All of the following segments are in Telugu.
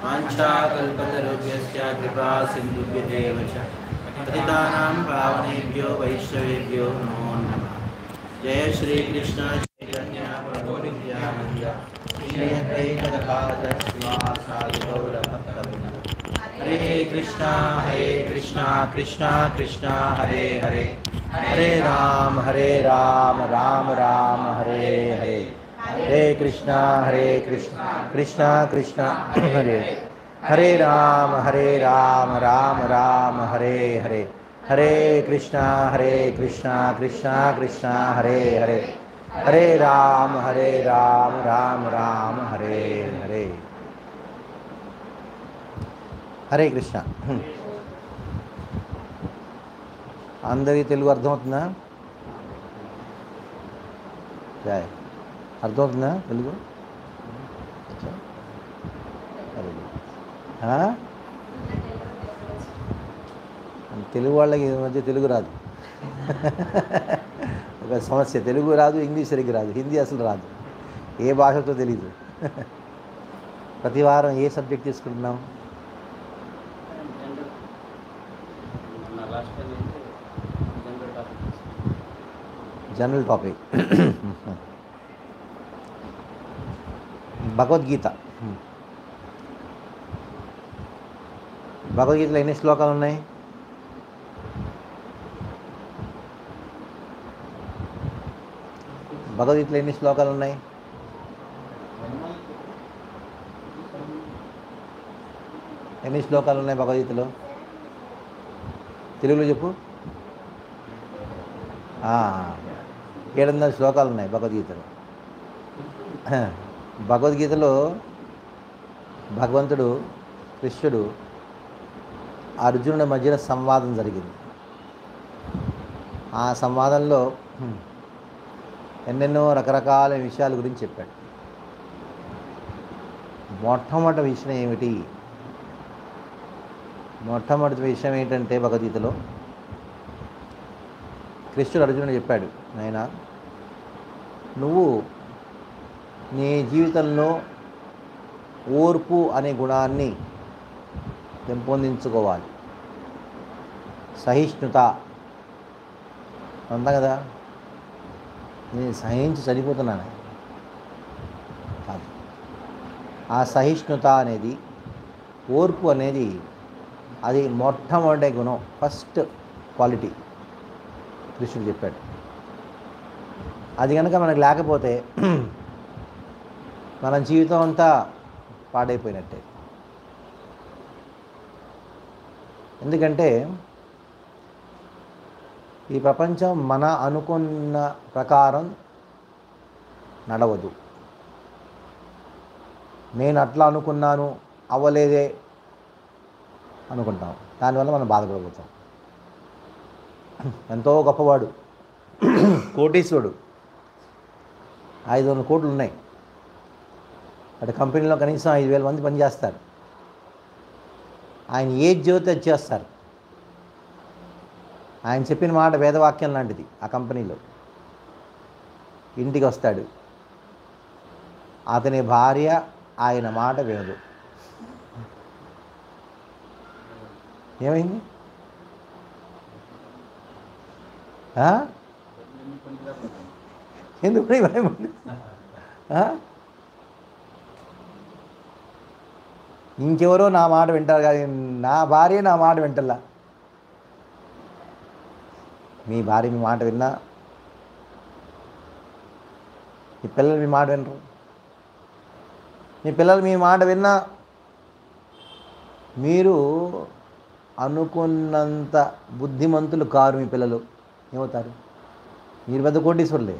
वाञ्छाकल्पतरुभ्यश्च कृपा सिन्धुभ्यदेव च पतितानां पावनेभ्यो वैष्णवेभ्यो नमो नमः जय श्रीकृष्ण चैतन्य प्रभु नित्यानन्द श्री अद्वैतगदाधर श्रीवासादि गौरभक्तवृन्द हरे कृष्णा हरे कृष्णा कृष्णा कृष्णा हरे हरे हरे राम हरे राम राम राम हरे हरे हरे कृष्णा हरे कृष्णा कृष्णा कृष्णा हरे हरे राम हरे राम राम राम हरे हरे हरे कृष्णा हरे कृष्णा कृष्णा कृष्णा हरे हरे हरे राम हरे राम राम राम हरे हरे హరే కృష్ణ అందరికీ తెలుగు అర్థమవుతుందా జాయ్ అర్థమవుతుందా తెలుగు అచ్చా. Very good. ఆ? తెలుగు వాళ్ళకి ఈ మధ్య తెలుగు రాదు ఒక సమస్య తెలుగు రాదు ఇంగ్లీష్ సరిగ్గా రాదు హిందీ అసలు రాదు ఏ భాషతో తెలీదు ప్రతి వారం ఏ సబ్జెక్ట్ తీసుకుంటున్నాం జనరల్ టాపిక్ భగవద్గీత భగవద్గీతలో ఎన్ని శ్లోకాలు ఉన్నాయి భగవద్గీతలో ఎన్ని శ్లోకాలు ఉన్నాయి ఎన్ని శ్లోకాలు ఉన్నాయి భగవద్గీతలో తెలుగులో చెప్పు ఆ, ఏడు వందల శ్లోకాలు ఉన్నాయి భగవద్గీతలో భగవద్గీతలో భగవంతుడు కృష్ణుడు అర్జునుడి మధ్యన సంవాదం జరిగింది ఆ సంవాదంలో హ్మ్, ఎన్నెన్నో రకరకాల విషయాల గురించి చెప్పాడు మొట్టమొదటి విషయం ఏమిటి మొట్టమొదటి విషయం ఏంటంటే భగవద్గీతలో కృష్ణుడు అర్జునుడు చెప్పాడు నాయన నువ్వు నీ జీవితంలో ఓర్పు అనే గుణాన్ని పెంపొందించుకోవాలి సహిష్ణుత అంతా కదా నేను సహించి చనిపోతున్నాను కాదు ఆ సహిష్ణుత అనేది ఓర్పు అనేది అది మొట్టమొదటి గుణం ఫస్ట్ క్వాలిటీ కృష్ణుడు చెప్పాడు అది కనుక మనకు లేకపోతే మన జీవితం అంతా పాడైపోయినట్టే ఎందుకంటే ఈ ప్రపంచం మన అనుకున్న ప్రకారం నడవదు నేను అట్లా అనుకున్నాను అవ్వలేదే అనుకుంటాం దానివల్ల మనం బాధపడిపోతాం ఎంతో గొప్పవాడు కోటీశ్వరుడు ఐదు వందల కోట్లు ఉన్నాయి అటు కంపెనీలో కనీసం ఐదు వేల మంది పనిచేస్తారు ఆయన ఏ జ్యోతి అది చేస్తారు ఆయన చెప్పిన మాట వేదవాక్యం లాంటిది ఆ కంపెనీలో ఇంటికి వస్తాడు అతని భార్య ఆయన మాట వినదు ఏమైంది ఆ? ఎందుకు భయం ఉంది? ఆ? ఇంకెవరో నా మాట వింటారు కానీ నా భార్య నా మాట వింటల్లా మీ భార్య మీ మాట విన్నా మీ పిల్లలు మీ మాట వినరు మీ పిల్లలు మీ మాట విన్నా మీరు అనుకున్నంత బుద్ధిమంతులు కారు మీ పిల్లలు ఏమవుతారు మీరు పెద్ద కోటీశ్వరులే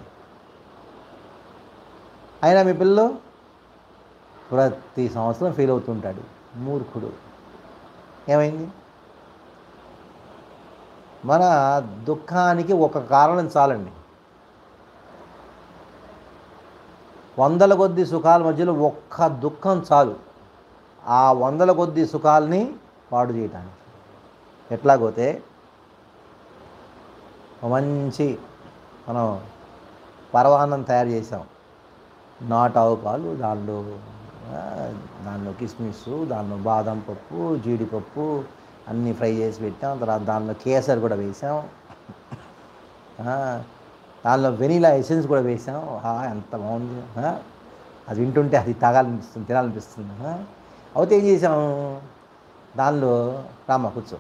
అయినా మీ పిల్లలు ప్రతి సంవత్సరం ఫెయిల్ అవుతుంటాడు మూర్ఖుడు ఏమైంది మన దుఃఖానికి ఒక కారణం చాలండి వందల కొద్ది సుఖాల మధ్యలో ఒక్క దుఃఖం చాలు ఆ వందల కొద్ది సుఖాలని పాడు చేయటానికి ఎట్లాగోతే ఒక మంచి మనం పరవాన్నం తయారు చేసాం నాటు ఆవు పాలు దానిలో ఆ, దానిలో కిస్మిస్ దానిలో బాదం పప్పు జీడిపప్పు అన్నీ ఫ్రై చేసి పెట్టాం తర్వాత దానిలో కేసర్ కూడా వేసాం ఆ, దానిలో వెనీలా ఎసెన్స్ కూడా వేసాం ఆ, ఎంత బాగుంది ఆ, అది వింటుంటే అది తాగాలనిపిస్తుంది తినాలనిపిస్తుంది ఆ. అయితే ఏం చేసాం దానిలో రామ్మ కూర్చో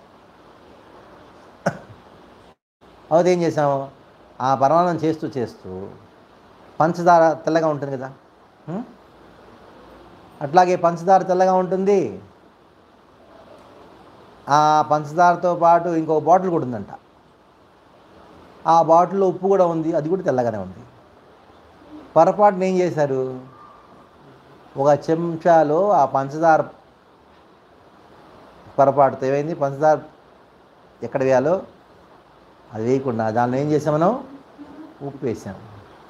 అయితే ఏం చేసాం ఆ పరమాణం చేస్తూ చేస్తూ పంచదార తెల్లగా ఉంటుంది కదా ఉం? అట్లాగే పంచదార తెల్లగా ఉంటుంది ఆ పంచదారతో పాటు ఇంకో బాటిల్ కూడా ఉందంట ఆ బాటిల్లో ఉప్పు కూడా ఉంది అది కూడా తెల్లగానే ఉంది పొరపాటున ఏం చేశారు ఒక చెంచాలో ఆ పంచదార పొరపాటుతో ఏమైంది పంచదార ఎక్కడ వేయాలో అది వేయకుండా దానిలో ఏం చేసాం మనం ఉప్పు వేసాం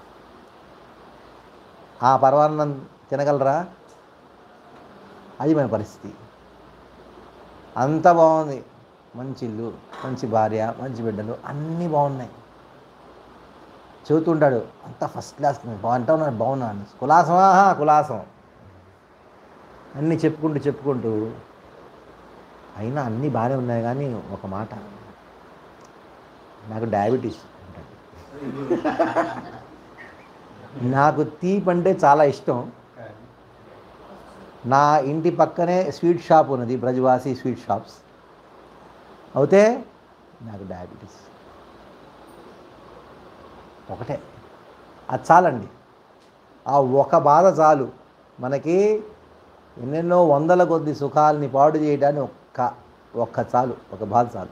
ఆ పరమాన్నం తినగలరా అది మన పరిస్థితి అంత బాగుంది మంచి ఇల్లు మంచి భార్య మంచి బిడ్డలు అన్నీ బాగున్నాయి చెబుతుంటాడు అంతా ఫస్ట్ క్లాస్ బాగుంటా ఉన్నాడు బాగున్నాను కులాసమా కులాసం అన్నీ చెప్పుకుంటూ చెప్పుకుంటూ అయినా అన్నీ బాగానే ఉన్నాయి కానీ ఒక మాట నాకు డయాబెటీస్ అంటాడు నాకు తీపి అంటే చాలా ఇష్టం నా ఇంటి పక్కనే స్వీట్ షాప్ ఉన్నది బ్రజవాసి స్వీట్ షాప్స్ అయితే నాకు డయాబెటీస్ ఒకటే అది చాలండి ఆ ఒక బాధ చాలు మనకి ఎన్నెన్నో వందల కొద్ది సుఖాలని పాడు చేయడానికి ఒక్క ఒక్క చాలు ఒక బాధ చాలు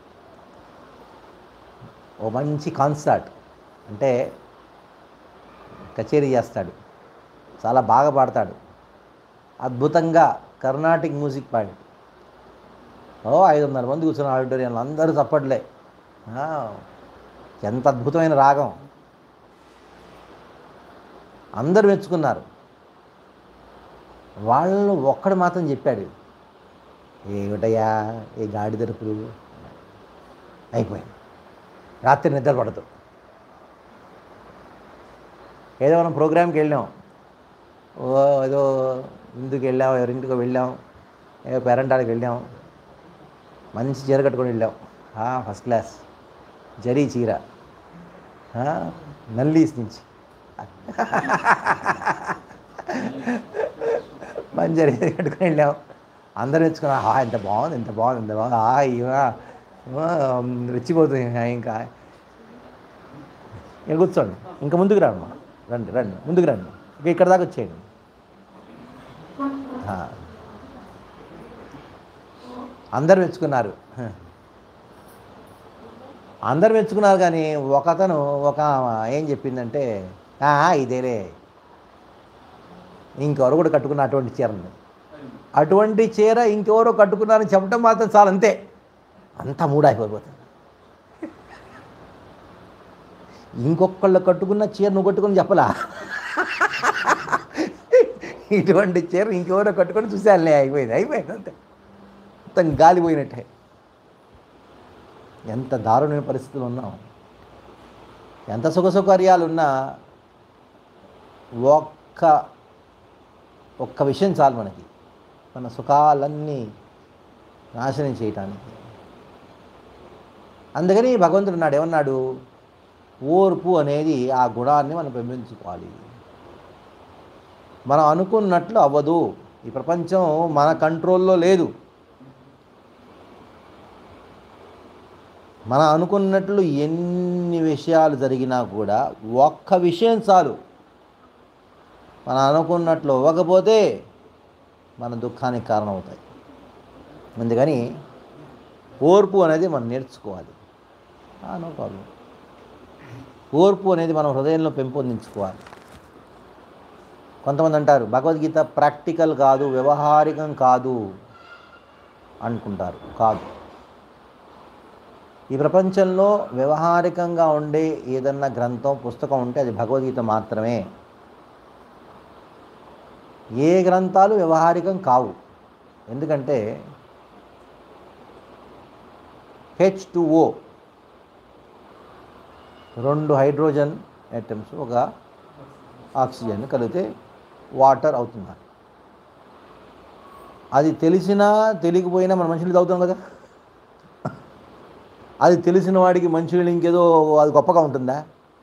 ఓ మంచి కాన్సర్ట్ అంటే కచేరీ చేస్తాడు చాలా బాగా పాడతాడు అద్భుతంగా కర్ణాటిక్ మ్యూజిక్ పాడాడు ఓ ఐదు వందల మంది కూర్చున్న ఆడిటోరియంలో అందరూ చప్పట్లే ఆ, ఎంత అద్భుతమైన రాగం అందరూ మెచ్చుకున్నారు వాళ్ళు ఒక్కడు మాత్రం చెప్పాడు ఏమిటయ్యా ఏ గాడి దరుపులు అయిపోయింది రాత్రి నిద్ర పడదు ఏదో మనం ప్రోగ్రామ్కి వెళ్ళాం ఓ ఏదో ఇందుకు వెళ్ళాం ఎవరింటికో వెళ్ళాం ఏదో పేరెంటానికి వెళ్ళాం మంచి చీర కట్టుకొని వెళ్ళాం ఆ, ఫస్ట్ క్లాస్ జరీ చీర ఆ, నల్లీస్ నుంచి మంచి జరీ చీర కట్టుకొని వెళ్ళాం అందరూ తెచ్చుకున్నా ఆ ఎంత బాగుంది ఎంత బాగుంది ఎంత బాగుంది ఆ ఇవా ఇవా, రెచ్చిపోతుంది ఇంకా ఇంకా ఇక కూర్చోండి ఇంకా ముందుకు రామ్మా రండి రండి ముందుకు రండి ఇక ఇక్కడ దాకా వచ్చేయండి ఆ. అందరు మెచ్చుకున్నారు హ. అందరు మెచ్చుకున్నారు కానీ ఒకతను ఒక ఆమె ఏం చెప్పిందంటే "ఆ, ఇదేలే ఇంకెవరు కూడా కట్టుకున్న అటువంటి చీరని అటువంటి చీర ఇంకెవరో కట్టుకున్నారని చెప్పడం మాత్రం చాలు అంతే అంతా మూడాయిపోతుంది ఇంకొకళ్ళు కట్టుకున్న చీర నువ్వు కట్టుకుని చెప్పలా ఇటువంటి చీర ఇంకెవరో కట్టుకొని చూసేయాలే అయిపోయింది అయిపోయింది అంతే మొత్తం గాలిపోయినట్టే ఎంత దారుణమైన పరిస్థితులు ఉన్నాం ఎంత సుఖ సౌకర్యాలు ఉన్నా ఒక్క ఒక్క విషయం చాలు మనకి మన సుఖాలన్నీ నాశనం చేయటానికి అందుకని భగవంతుడు ఉన్నాడు ఏమన్నాడు ఓర్పు అనేది ఆ గుణాన్ని మనం పెంపొందించుకోవాలి మనం అనుకున్నట్లు అవ్వదు ఈ ప్రపంచం మన కంట్రోల్లో లేదు మనం అనుకున్నట్లు ఎన్ని విషయాలు జరిగినా కూడా ఒక్క విషయం చాలు మనం అనుకున్నట్లు అవ్వకపోతే మన దుఃఖానికి కారణమవుతాయి అందుకని ఓర్పు అనేది మనం నేర్చుకోవాలి నో ప్రాబ్లం ఓర్పు అనేది మనం హృదయంలో పెంపొందించుకోవాలి కొంతమంది అంటారు భగవద్గీత ప్రాక్టికల్ కాదు వ్యవహారికం కాదు అనుకుంటారు కాదు ఈ ప్రపంచంలో వ్యవహారికంగా ఉండే ఏదన్నా గ్రంథం పుస్తకం ఉంటే అది భగవద్గీత మాత్రమే ఏ గ్రంథాలు వ్యవహారికం కావు ఎందుకంటే హెచ్ ఓ రెండు హైడ్రోజన్ ఐటమ్స్ ఒక ఆక్సిజన్ కలిగితే వాటర్ అవుతున్నారు అది తెలిసినా తెలియకపోయినా మన మనుషులు తాగుతాం కదా అది తెలిసిన వాడికి మంచినీళ్ళు ఇంకేదో అది గొప్పగా ఉంటుందా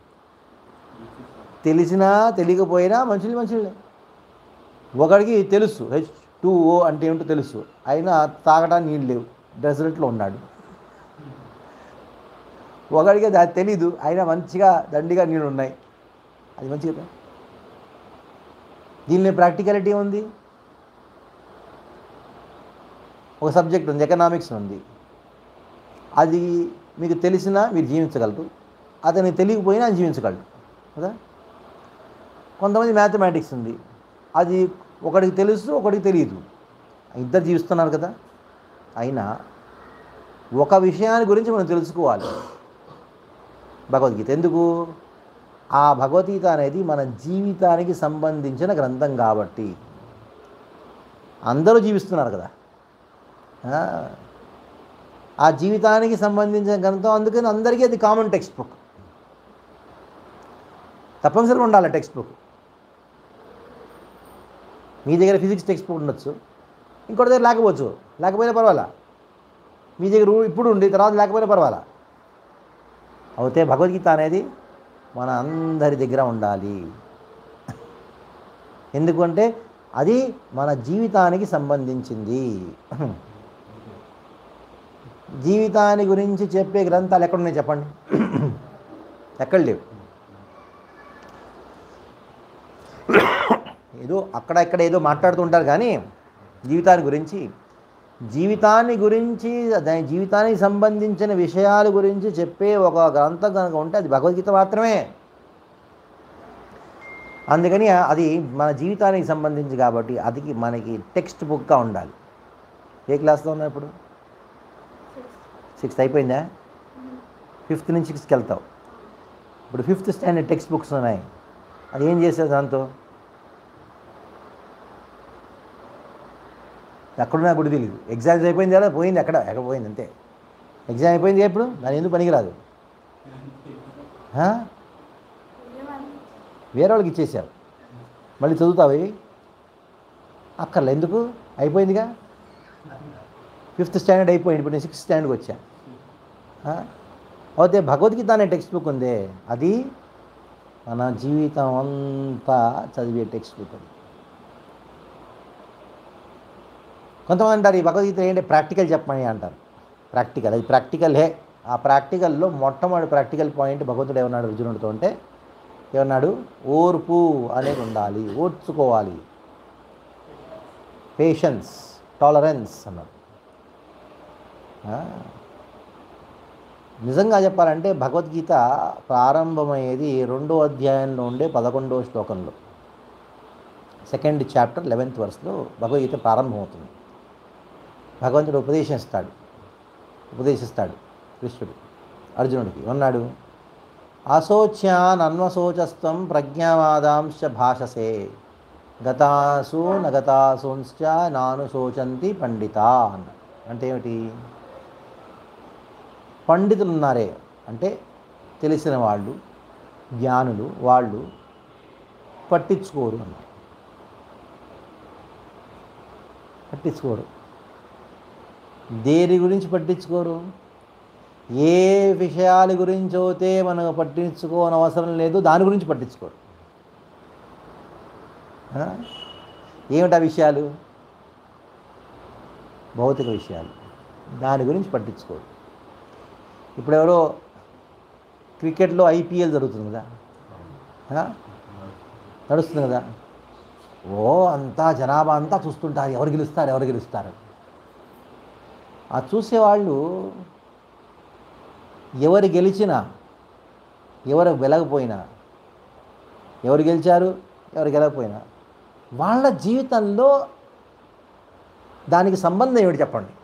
తెలిసినా తెలియకపోయినా మంచినీళ్ళు మంచినీళ్ళే ఒకడికి తెలుసు హెచ్ టూ ఓ అంటే ఏమిటో తెలుసు అయినా తాగడానికి నీళ్ళు లేవు డెజర్ట్లో ఉన్నాడు ఒకడికి అది తెలీదు అయినా మంచిగా దండిగా నీళ్ళు ఉన్నాయి అది మంచిగా దీనిలో ప్రాక్టికాలిటీ ఉంది ఒక సబ్జెక్ట్ ఉంది ఎకనామిక్స్ ఉంది అది మీకు తెలిసినా మీరు జీవించగలరు అతనికి తెలియకపోయినా ఆయన జీవించగలరు కదా కొంతమంది మ్యాథమెటిక్స్ ఉంది అది ఒకడికి తెలుసు ఒకడికి తెలియదు ఇద్దరు జీవిస్తున్నారు కదా అయినా ఒక విషయాన్ని గురించి మనం తెలుసుకోవాలి భగవద్గీత ఎందుకు ఆ భగవద్గీత అనేది మన జీవితానికి సంబంధించిన గ్రంథం కాబట్టి అందరూ జీవిస్తున్నారు కదా ఆ, ఆ జీవితానికి సంబంధించిన గ్రంథం అందుకని అందరికీ అది కామన్ టెక్స్ట్ బుక్ తప్పనిసరిగా ఉండాలి టెక్స్ట్ బుక్ మీ దగ్గర ఫిజిక్స్ టెక్స్ట్ బుక్ ఉండొచ్చు ఇంకోటి దగ్గర లేకపోవచ్చు లేకపోయినా పర్వాలా మీ దగ్గర ఊ- ఇప్పుడు ఉండి తర్వాత లేకపోయినా పర్వాలా అయితే భగవద్గీత అనేది మన అందరి దగ్గర ఉండాలి ఎందుకంటే అది మన జీవితానికి సంబంధించింది జీవితాన్ని గురించి చెప్పే గ్రంథాలు ఎక్కడున్నాయి చెప్పండి ఎక్కడ లేవు ఏదో అక్కడ ఇక్కడ ఏదో మాట్లాడుతుంటారు కానీ జీవితాన్ని గురించి జీవితాన్ని గురించి దాని జీవితానికి సంబంధించిన విషయాల గురించి చెప్పే ఒక గ్రంథం కనుక ఉంటే అది భగవద్గీత మాత్రమే అందుకని అది మన జీవితానికి సంబంధించి కాబట్టి అది మనకి టెక్స్ట్ బుక్గా ఉండాలి ఏ క్లాస్లో ఉన్నావు ఇప్పుడు సిక్స్త్ అయిపోయిందా ఫిఫ్త్ నుంచి సిక్స్త్కి వెళ్తావు ఇప్పుడు ఫిఫ్త్ స్టాండర్డ్ టెక్స్ట్ బుక్స్ ఉన్నాయి అది ఏం చేసేది దాంతో ఎక్కడున్నా గుడి తెలియదు ఎగ్జామ్స్ అయిపోయింది కదా పోయింది ఎక్కడ ఎక్కడ పోయింది అంతే ఎగ్జామ్ అయిపోయింది కదా ఇప్పుడు దాని ఎందుకు పనికిరాదు ఆ? వేరే వాళ్ళకి ఇచ్చేసావు మళ్ళీ చదువుతావు ఇవి? అక్కర్లే ఎందుకు అయిపోయిందిగా ఫిఫ్త్ స్టాండర్డ్ అయిపోయింది ఇప్పుడు నేను సిక్స్త్ స్టాండర్డ్కి వచ్చా ఆ? అయితే భగవద్గీత అనే టెక్స్ట్ బుక్ ఉంది అది మన జీవితం అంతా చదివే టెక్స్ట్ బుక్ అది కొంతమంది అంటారు ఈ భగవద్గీత ఏంటి ప్రాక్టికల్ చెప్పమని అంటారు ప్రాక్టికల్ అది ప్రాక్టికలే ఆ ప్రాక్టికల్లో మొట్టమొదటి ప్రాక్టికల్ పాయింట్ భగవంతుడు ఏమన్నాడు అర్జునుడితో అంటే ఏమన్నాడు ఓర్పు అనేది ఉండాలి ఓర్చుకోవాలి పేషెన్స్ టాలరెన్స్ అన్నాడు ఆ, నిజంగా చెప్పాలంటే భగవద్గీత ప్రారంభమయ్యేది రెండో అధ్యాయంలో ఉండే పదకొండవ శ్లోకంలో సెకండ్ చాప్టర్ లెవెన్త్ వర్స్లో భగవద్గీత ప్రారంభమవుతుంది భగవంతుడు ఉపదేశిస్తాడు ఉపదేశిస్తాడు కృష్ణుడు అర్జునుడికి ఉన్నాడు అశోచ్యాన్ అన్వశోచస్తం ప్రజ్ఞావాదాంశ భాషసే గతాసు నగతాసుంశ్చ నాను శోచంతి పండిత అన్నాడు అంటే ఏమిటి పండితులు ఉన్నారే అంటే తెలిసిన వాళ్ళు జ్ఞానులు వాళ్ళు పట్టించుకోరు అన్నారు పట్టించుకోరు దేని గురించి పట్టించుకోరు ఏ విషయాల గురించి అయితే మనం పట్టించుకోని అవసరం లేదు దాని గురించి పట్టించుకోరు ఆ? ఏమిటి ఆ విషయాలు భౌతిక విషయాలు దాని గురించి పట్టించుకోరు ఇప్పుడు ఎవరో క్రికెట్లో ఐపీఎల్ జరుగుతుంది కదా ఆ? నడుస్తుంది కదా ఓ అంతా జనాభా అంతా చూస్తుంటారు ఎవరు గెలుస్తారు ఎవరు గెలుస్తారు ఆ చూసేవాళ్ళు ఎవరు గెలిచినా ఎవరు వెలగపోయినా ఎవరు గెలిచారు ఎవరు గెలకపోయినా వాళ్ళ జీవితంలో దానికి సంబంధం ఏమిటి చెప్పండి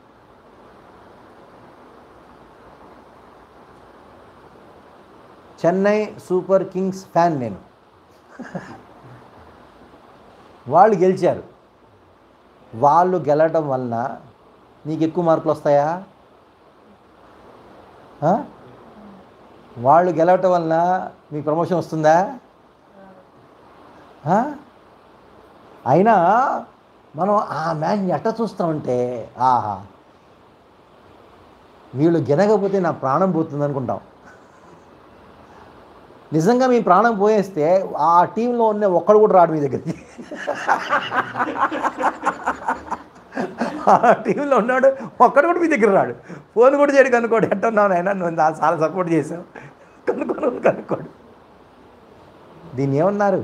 చెన్నై సూపర్ కింగ్స్ ఫ్యాన్ నేను వాళ్ళు గెలిచారు వాళ్ళు గెలవటం వలన నీకు ఎక్కువ మార్కులు వస్తాయా ఆ? వాళ్ళు గెలవటం వలన మీకు ప్రమోషన్ వస్తుందా ఆ? అయినా మనం ఆ మ్యాచ్ని ఎట్ట చూస్తామంటే ఆహా వీళ్ళు గెనకపోతే నా ప్రాణం పోతుంది అనుకుంటాం నిజంగా మీ ప్రాణం పోయేస్తే ఆ టీంలో ఉన్న ఒక్కడు కూడా రాడు మీ దగ్గరికి ఆ టీంలో ఉన్నాడు ఒక్కడు కూడా మీ దగ్గర రాడు ఫోన్ కూడా చేయడు కనుక్కోడు ఎట్టున్నావు నాయన నువ్వు నా చాలా సపోర్ట్ చేసావు కనుక్కోను కనుక్కోడు దీన్ని ఏమన్నారు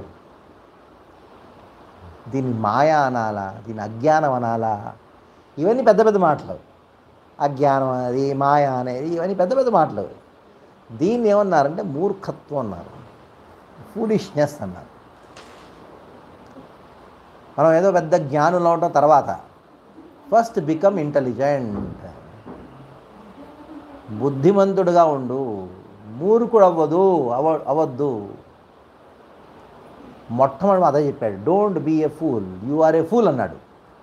దీన్ని మాయా అనాలా దీన్ని అజ్ఞానం అనాలా ఇవన్నీ పెద్ద పెద్ద మాటలు అజ్ఞానం అనేది మాయ అనేది ఇవన్నీ పెద్ద పెద్ద మాటలు దీన్ని ఏమన్నారంటే మూర్ఖత్వం అన్నారు ఫూలిష్నెస్ అన్నారు మనం ఏదో పెద్ద జ్ఞానులు అవటం తర్వాత ఫస్ట్ బికమ్ ఇంటెలిజెంట్ బుద్ధిమంతుడుగా ఉండు మూర్ఖుడు అవ్వదు అవ అవద్దు మొట్టమొదటి అదే చెప్పాడు don't be a fool you are a fool అన్నాడు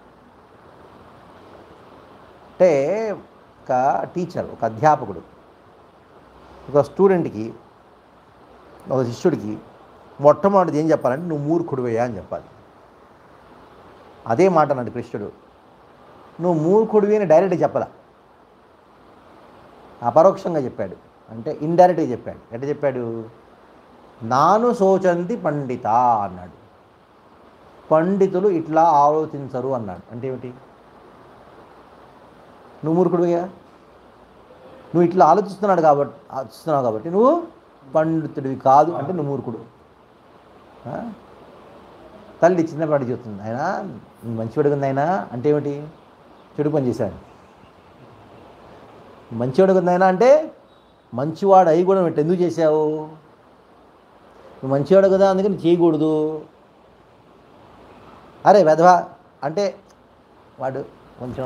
అంటే ఒక టీచర్ ఒక అధ్యాపకుడు ఒక స్టూడెంట్కి ఒక శిష్యుడికి మొట్టమొదటిది ఏం చెప్పాలంటే నువ్వు మూర్ఖుడివయ్యా అని చెప్పాలి అదే మాట అన్నాడు కృష్ణుడు నువ్వు మూర్ఖుడివి అని డైరెక్ట్గా చెప్పాల అపరోక్షంగా చెప్పాడు అంటే ఇండైరెక్ట్గా చెప్పాడు ఎట్లా చెప్పాడు నాను శోచంతి పండిత అన్నాడు పండితులు ఇట్లా ఆలోచించరు అన్నాడు అంటే ఏమిటి నువ్వు మూర్ఖుడివిగా నువ్వు ఇట్లా ఆలోచిస్తున్నాడు కాబట్టి ఆలోచిస్తున్నావు కాబట్టి నువ్వు పండితుడివి కాదు అంటే నువ్వు మూర్ఖుడు ఆ? తల్లి చిన్నపాటి చెప్తుంది ఆయన నువ్వు మంచివాడు ఉంది ఆయన అంటే ఏమిటి చెడు పని చేశాడు మంచివాడు ఉంది ఆయన అంటే మంచివాడు అయి కూడా నువ్వు ఎందుకు చేశావు నువ్వు మంచివాడు కదా అందుకని చేయకూడదు అరే వెధవా అంటే వాడు కొంచెం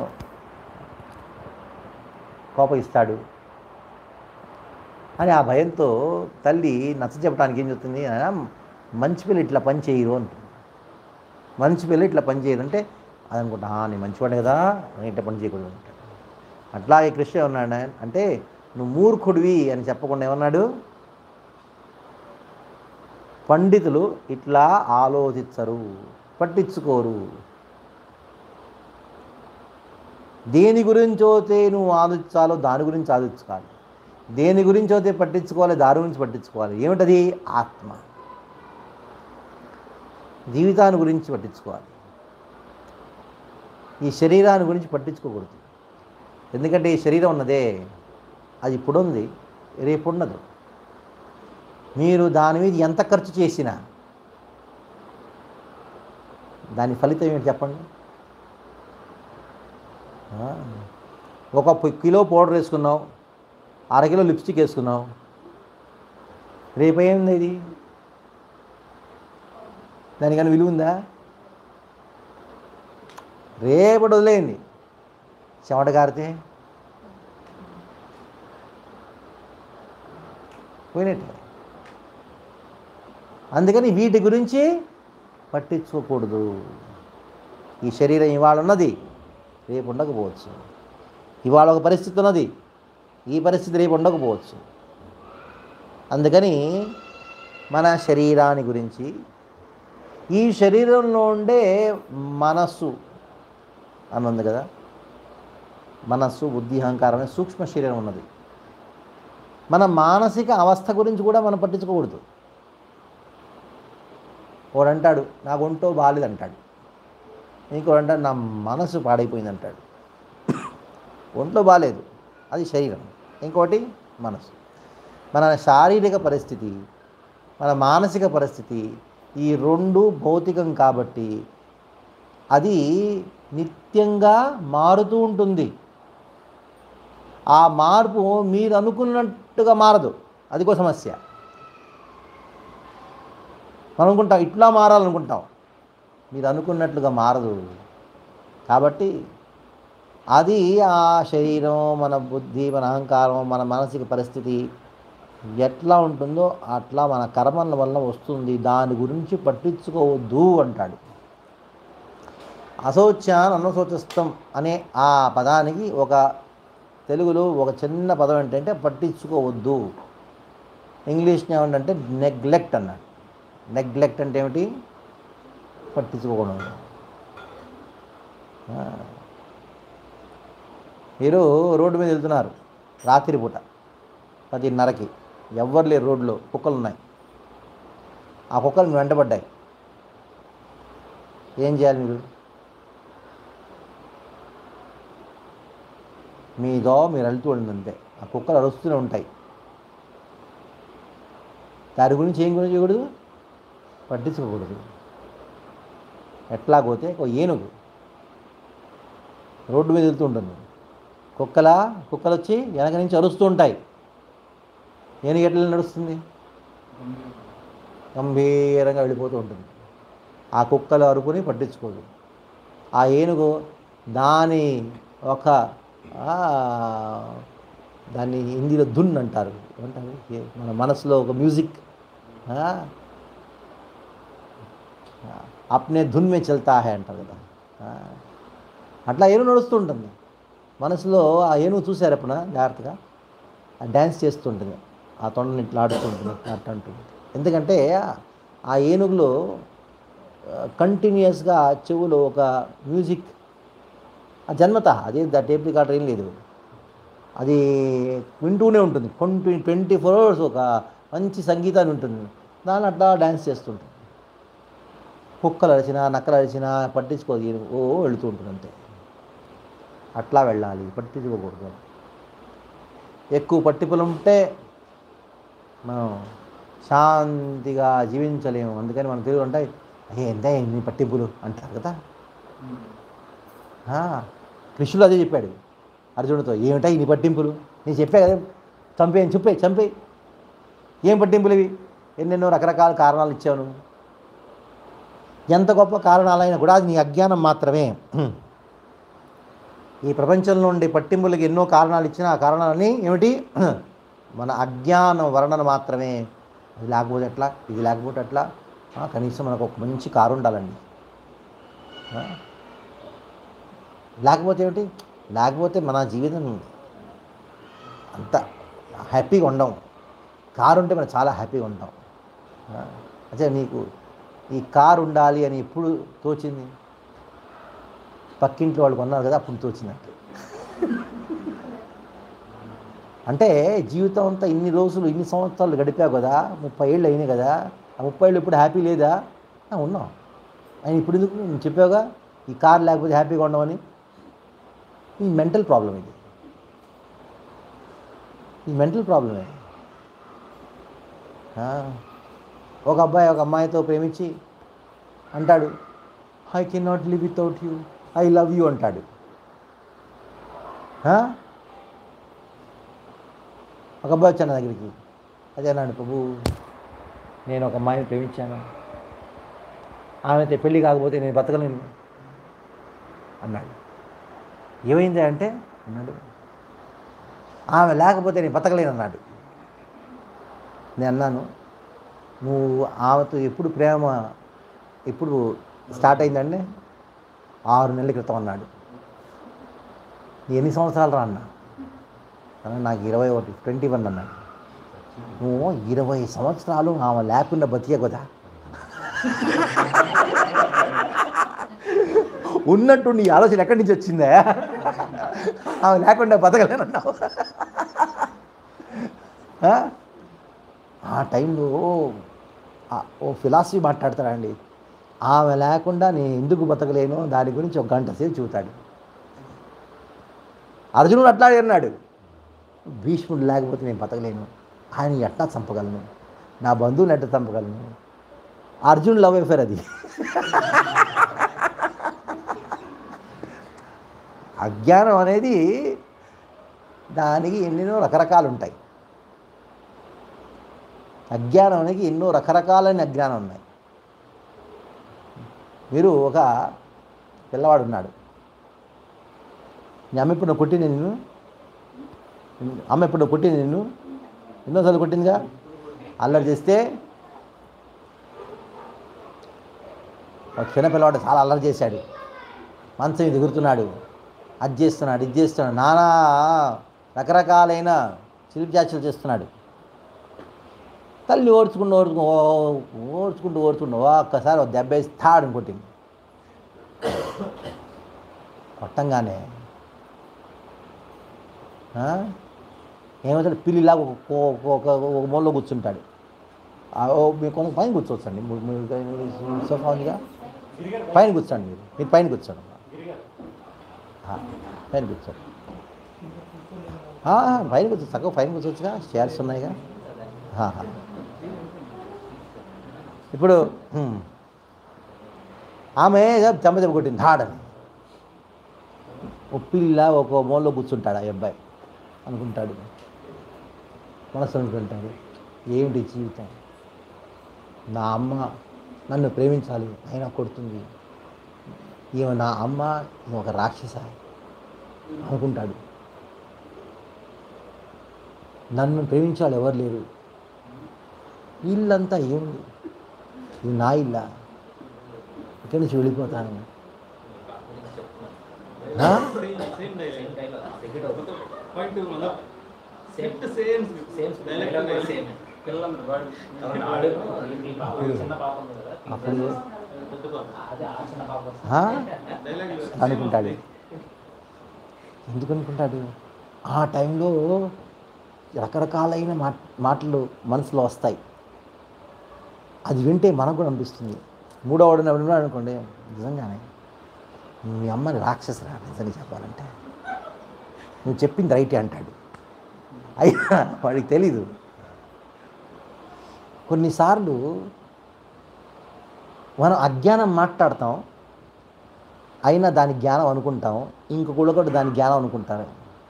కోపం ఇస్తాడు అని ఆ భయంతో తల్లి నచ్చ చెప్పడానికి ఏం చెప్తుంది "ఆ, మంచి పిల్ల ఇట్లా పని చేయరు అంటుంది మంచి పిల్ల ఇట్లా పని చేయరు అంటే అది అనుకుంటా "ఆ, నేను మంచివాడే కదా నేను ఇట్లా పని చేయకూడదు అంటాడు అట్లాగే కృష్ణ ఏమన్నాడు ఆయన? అంటే నువ్వు మూర్ఖుడివి అని చెప్పకుండా ఏమన్నాడు పండితులు ఇట్లా ఆలోచించరు పట్టించుకోరు దేని గురించోతే నువ్వు ఆలోచించాలో దాని గురించి ఆలోచించాలి దేని గురించోతే పట్టించుకోవాలి దాని గురించి పట్టించుకోవాలి ఏమిటది ఆత్మ జీవితాన్ని గురించి పట్టించుకోవాలి ఈ శరీరాన్ని గురించి పట్టించుకోకూడదు ఎందుకంటే ఈ శరీరం ఉన్నదే అది ఇప్పుడు ఉంది రేపు ఉండదు మీరు దాని మీద ఎంత ఖర్చు చేసినా దాని ఫలితం ఏంటి చెప్పండి ఆ, ఒక ప- కిలో పౌడర్ వేసుకున్నావు అరకిలో లిప్స్టిక్ వేసుకున్నావు రేపు ఏముంది ఇది దానికన్నా విలువ ఉందా రేపటి వదిలేయండి చెమట కారితే పోయినట్టే అందుకని వీటి గురించి పట్టించుకోకూడదు ఈ శరీరం ఇవాళ ఉన్నది రేపు ఉండకపోవచ్చు ఇవాళ ఒక పరిస్థితి ఉన్నది ఈ పరిస్థితి రేపు ఉండకపోవచ్చు అందుకని మన శరీరాన్ని గురించి ఈ శరీరంలో ఉండే మనస్సు అని ఉంది కదా మనస్సు బుద్ధి అహంకారం అనే సూక్ష్మ శరీరం ఉన్నది మన మానసిక అవస్థ గురించి కూడా మనం పట్టించుకోకూడదు వాడు అంటాడు నాకు ఒంటో బాగాలేదు అంటాడు ఇంకోడు అంటాడు నా మనసు పాడైపోయింది అంటాడు ఒంట్లో బాగాలేదు అది శరీరం ఇంకోటి మనసు మన శారీరక పరిస్థితి మన మానసిక పరిస్థితి ఈ రెండు భౌతికం కాబట్టి అది నిత్యంగా మారుతూ ఉంటుంది ఆ మార్పు మీరు అనుకున్నట్టుగా మారదు అదిగో సమస్య మనం అనుకుంటాం ఇట్లా మారాలనుకుంటాం మీరు అనుకున్నట్లుగా మారదు కాబట్టి అది ఆ శరీరం మన బుద్ధి మన అహంకారం మన మానసిక పరిస్థితి ఎట్లా ఉంటుందో అట్లా మన కర్మల వల్ల వస్తుంది దాని గురించి పట్టించుకోవద్దు అంటాడు అశౌచ్యాన్ అన్నశోచస్థం అనే ఆ పదానికి ఒక తెలుగులో ఒక చిన్న పదం ఏంటంటే పట్టించుకోవద్దు ఇంగ్లీష్ని ఏమంటే నెగ్లెక్ట్ అన్నాడు నెగ్లెక్ట్ అంటే ఏమిటి పట్టించుకోకూడదు ఆ. మీరు రోడ్డు మీద వెళ్తున్నారు రాత్రిపూట పదిన్నరకి ఎవ్వరు లేరు రోడ్లో కుక్కలు ఉన్నాయి ఆ కుక్కలు మీ వెంటబడ్డాయి ఏం చేయాలి మీరు మీదో మీరు వెళ్తూ ఉండండి అంతే ఆ కుక్కలు అరుస్తూనే ఉంటాయి దాని గురించి ఏం గురించి చేయకూడదు పట్టించుకోకూడదు ఎట్లా పోతే ఒక ఏనుగు రోడ్డు మీద వెళ్తూ ఉంటుంది కుక్కల కుక్కలు వచ్చి వెనక నుంచి అరుస్తూ ఉంటాయి ఏనుగు ఎట్లా నడుస్తుంది గంభీరంగా వెళ్ళిపోతూ ఉంటుంది ఆ కుక్కలు అరుపుని పట్టించుకోదు ఆ ఏనుగు దాని ఒక ఆ, దాన్ని హిందీలో ధున్ అంటారు ఏమంటారు ఏ- మన మనసులో ఒక మ్యూజిక్ ఆ, అప్నే ధున్ మే చల్తా హై అంటారు కదా ఆ, అట్లా ఏనుగు నడుస్తూ ఉంటుంది మనసులో ఆ ఏనుగు చూశారు ఎప్పుడైనా జాగ్రత్తగా ఆ డ్యాన్స్ చేస్తుంటుంది ఆ తొండని ఇట్లా ఆడుతుంటుంది అట్లా అంటుంది ఎందుకంటే ఆ ఏనుగులో కంటిన్యూస్గా చెవులో ఒక మ్యూజిక్ ఆ జన్మత అదే దా టేప్ రికార్డర్ ఏం లేదు అది వింటూనే ఉంటుంది ట్వంటీ ట్వంటీ ఫోర్ అవర్స్ ఒక మంచి సంగీతాన్ని ఉంటుంది దాన్ని అట్లా డ్యాన్స్ చేస్తుంటుంది కుక్కలు అరిచినా నక్కలు అరిచినా పట్టించుకోదు ఏనుగు. ఓ వెళుతూ ఉంటుంది అంతే అట్లా వెళ్ళాలి పట్టించుకోకూడదు ఎక్కువ పట్టింపులు ఉంటే మనం శాంతిగా జీవించలేము అందుకని మన తెలుగు ఉంటాయి అయ్యే ఎంత నీ పట్టింపులు అంటారు కదా ఆ, కృష్ణుడు అదే చెప్పాడు అర్జునుడితో ఏమిటాయి నీ పట్టింపులు నేను చెప్పా కదా చంపేయని చెప్పే చంపే ఏం పట్టింపులు ఇవి ఎన్నెన్నో రకరకాల కారణాలు ఇచ్చాను ఎంత గొప్ప కారణాలైనా కూడా అది నీ అజ్ఞానం మాత్రమే ఈ ప్రపంచంలో ఉండే పట్టింపులకి ఎన్నో కారణాలు ఇచ్చిన ఆ కారణాలన్నీ ఏమిటి మన అజ్ఞానం వర్ణన మాత్రమే అది లేకపోతే ఎట్లా ఇది లేకపోతే ఎట్లా ఆ, కనీసం మనకు ఒక మంచి కారు ఉండాలండి ఆ? లేకపోతే ఏమిటి లేకపోతే మన జీవితం అంత హ్యాపీగా ఉండం కారు ఉంటే మనం చాలా హ్యాపీగా ఉంటాం ఆ? అదే నీకు ఈ కారు ఉండాలి అని ఎప్పుడు తోచింది పక్కింట్లో వాళ్ళు కొన్నారు కదా అప్పుడు తోచినట్టు అంటే జీవితం అంతా ఇన్ని రోజులు ఇన్ని సంవత్సరాలు గడిపావు కదా ముప్పై ఏళ్ళు అయినాయి కదా ఆ ముప్పై ఏళ్ళు ఇప్పుడు హ్యాపీ లేదా ఆ, ఉన్నాం ఆయన ఇప్పుడు ఎందుకు నేను చెప్పావుగా ఈ కార్ లేకపోతే హ్యాపీగా ఉండమని ఈ మెంటల్ ప్రాబ్లం ఇది ఈ మెంటల్ ప్రాబ్లమే ఆ, ఒక అబ్బాయి ఒక అమ్మాయితో ప్రేమించి అంటాడు I can not live without you I love you అంటాడు ఆ? ఒక అబ్బాయి వచ్చాను నా దగ్గరికి అదే అన్నాడు ప్రభు నేను ఒక అమ్మాయిని ప్రేమించాను ఆమెతో పెళ్ళి కాకపోతే నేను బతకలేను అన్నాడు ఏమైంది అంటే అన్నాడు ఆమె లేకపోతే నేను బతకలేను అన్నాడు నేను అన్నాను నువ్వు ఆమెతో ఎప్పుడు ప్రేమ ఎప్పుడు స్టార్ట్ అయిందండి ఆరు నెలల క్రితం అన్నాడు "నీ ఎన్ని సంవత్సరాలు రా అన్నా అన్నా, నాకు ఇరవై ఒకటి ట్వంటీ వన్ అన్నాడు నువ్వు ఇరవై సంవత్సరాలు ఆమె లేకుండా బతికే కదా ఉన్నట్టు నీ ఆలోచన ఎక్కడి నుంచి వచ్చిందా ఆమె లేకుండా బతకలేనన్నావు ఆ? ఆ టైంలో ఆ- ఓ ఫిలాసఫీ మాట్లాడతాడండి ఆమె లేకుండా నేను ఎందుకు బతకలేను దాని గురించి ఒక గంట సేపు చూతాడు అర్జునుడు అట్లా అన్నాడు భీష్ముడు లేకపోతే నేను బతకలేను ఆయన ఎట్లా చంపగలను నా బంధువుని ఎట్లా చంపగలను అర్జున్ లవ్ అఫేర్ అది అజ్ఞానం అనేది దానికి ఎన్నెన్నో రకరకాలు ఉంటాయి అజ్ఞానం అనేది ఎన్నో రకరకాలైన అజ్ఞానం ఉన్నాయి మీరు ఒక పిల్లవాడు ఉన్నాడు నీ అమ్మ ఇప్పుడు నువ్వు కొట్టింది నిన్ను అమ్మ ఇప్పుడు నువ్వు కొట్టింది నిన్ను ఎన్నోసార్లు కొట్టిందిగా అల్లరి చేస్తే ఒక చిన్న పిల్లవాడు చాలా అల్లరి చేశాడు మంచం మీద ఎగురుతున్నాడు అది చేస్తున్నాడు ఇది చేస్తున్నాడు నానా రకరకాలైన చిలిపి చాచులు చేస్తున్నాడు తల్లి ఓడ్చుకుంటూ ఓడ్చుకు ఓడ్చుకుంటూ ఓడ్చుకుంటూ ఒక్కసారి ఒక దెబ్బ వేసి తాడని కొట్టింది కొట్టంగానే ఆ? ఏమవుతాడు పిల్లిలాగా ఒక కో- ఒక ఒక మూలలో కూర్చుంటాడు ఆ, ఓ మీరు కొంత పైన కూర్చోవచ్చండి మీరు- మీరు సోఫా ఉందిగా పైన కూర్చోండి మీరు మీరు పైన కూర్చోండి ఆ, పైన కూర్చోండి ఆ, పైన కూర్చో చక్కగా పైన కూర్చోవచ్చుగా చైర్స్ ఉన్నాయిగా ఆహా. ఇప్పుడు హ్మ్. ఆమె చెంప చెంప కొట్టింది హాడని ఓ పిల్ల ఒక మూలలో కూర్చుంటాడు ఆ అబ్బాయి అనుకుంటాడు మనసు అనుకుంటాడు ఏమిటి జీవితం నా అమ్మ నన్ను ప్రేమించాలి అయినా కొడుతుంది ఈమె నా అమ్మ ఈమె ఒక రాక్షస అనుకుంటాడు నన్ను ప్రేమించాలి ఎవరు లేరు ఇల్లంతా ఏముంది ఇది నా ఇల్లా ఇక్కడి నుంచి వెళ్ళిపోతాను ఆ? అప్పుడు ఆ? అనుకుంటాడు ఎందుకు అనుకుంటాడు ఆ టైంలో రకరకాలైన మాట మాటలు మనసులో వస్తాయి అది వింటే మనకు కూడా అనిపిస్తుంది మూడో వాడు విన్నాడు అనుకోండి నిజంగానే మీ అమ్మని రాక్షసరా నిజంగా చెప్పాలంటే నువ్వు చెప్పింది రైటే అంటాడు అయినా వాడికి తెలీదు కొన్నిసార్లు మనం అజ్ఞానం మాట్లాడతాం అయినా దాని జ్ఞానం అనుకుంటాం ఇంకొకళ్ళు కూడా దాని జ్ఞానం అనుకుంటారు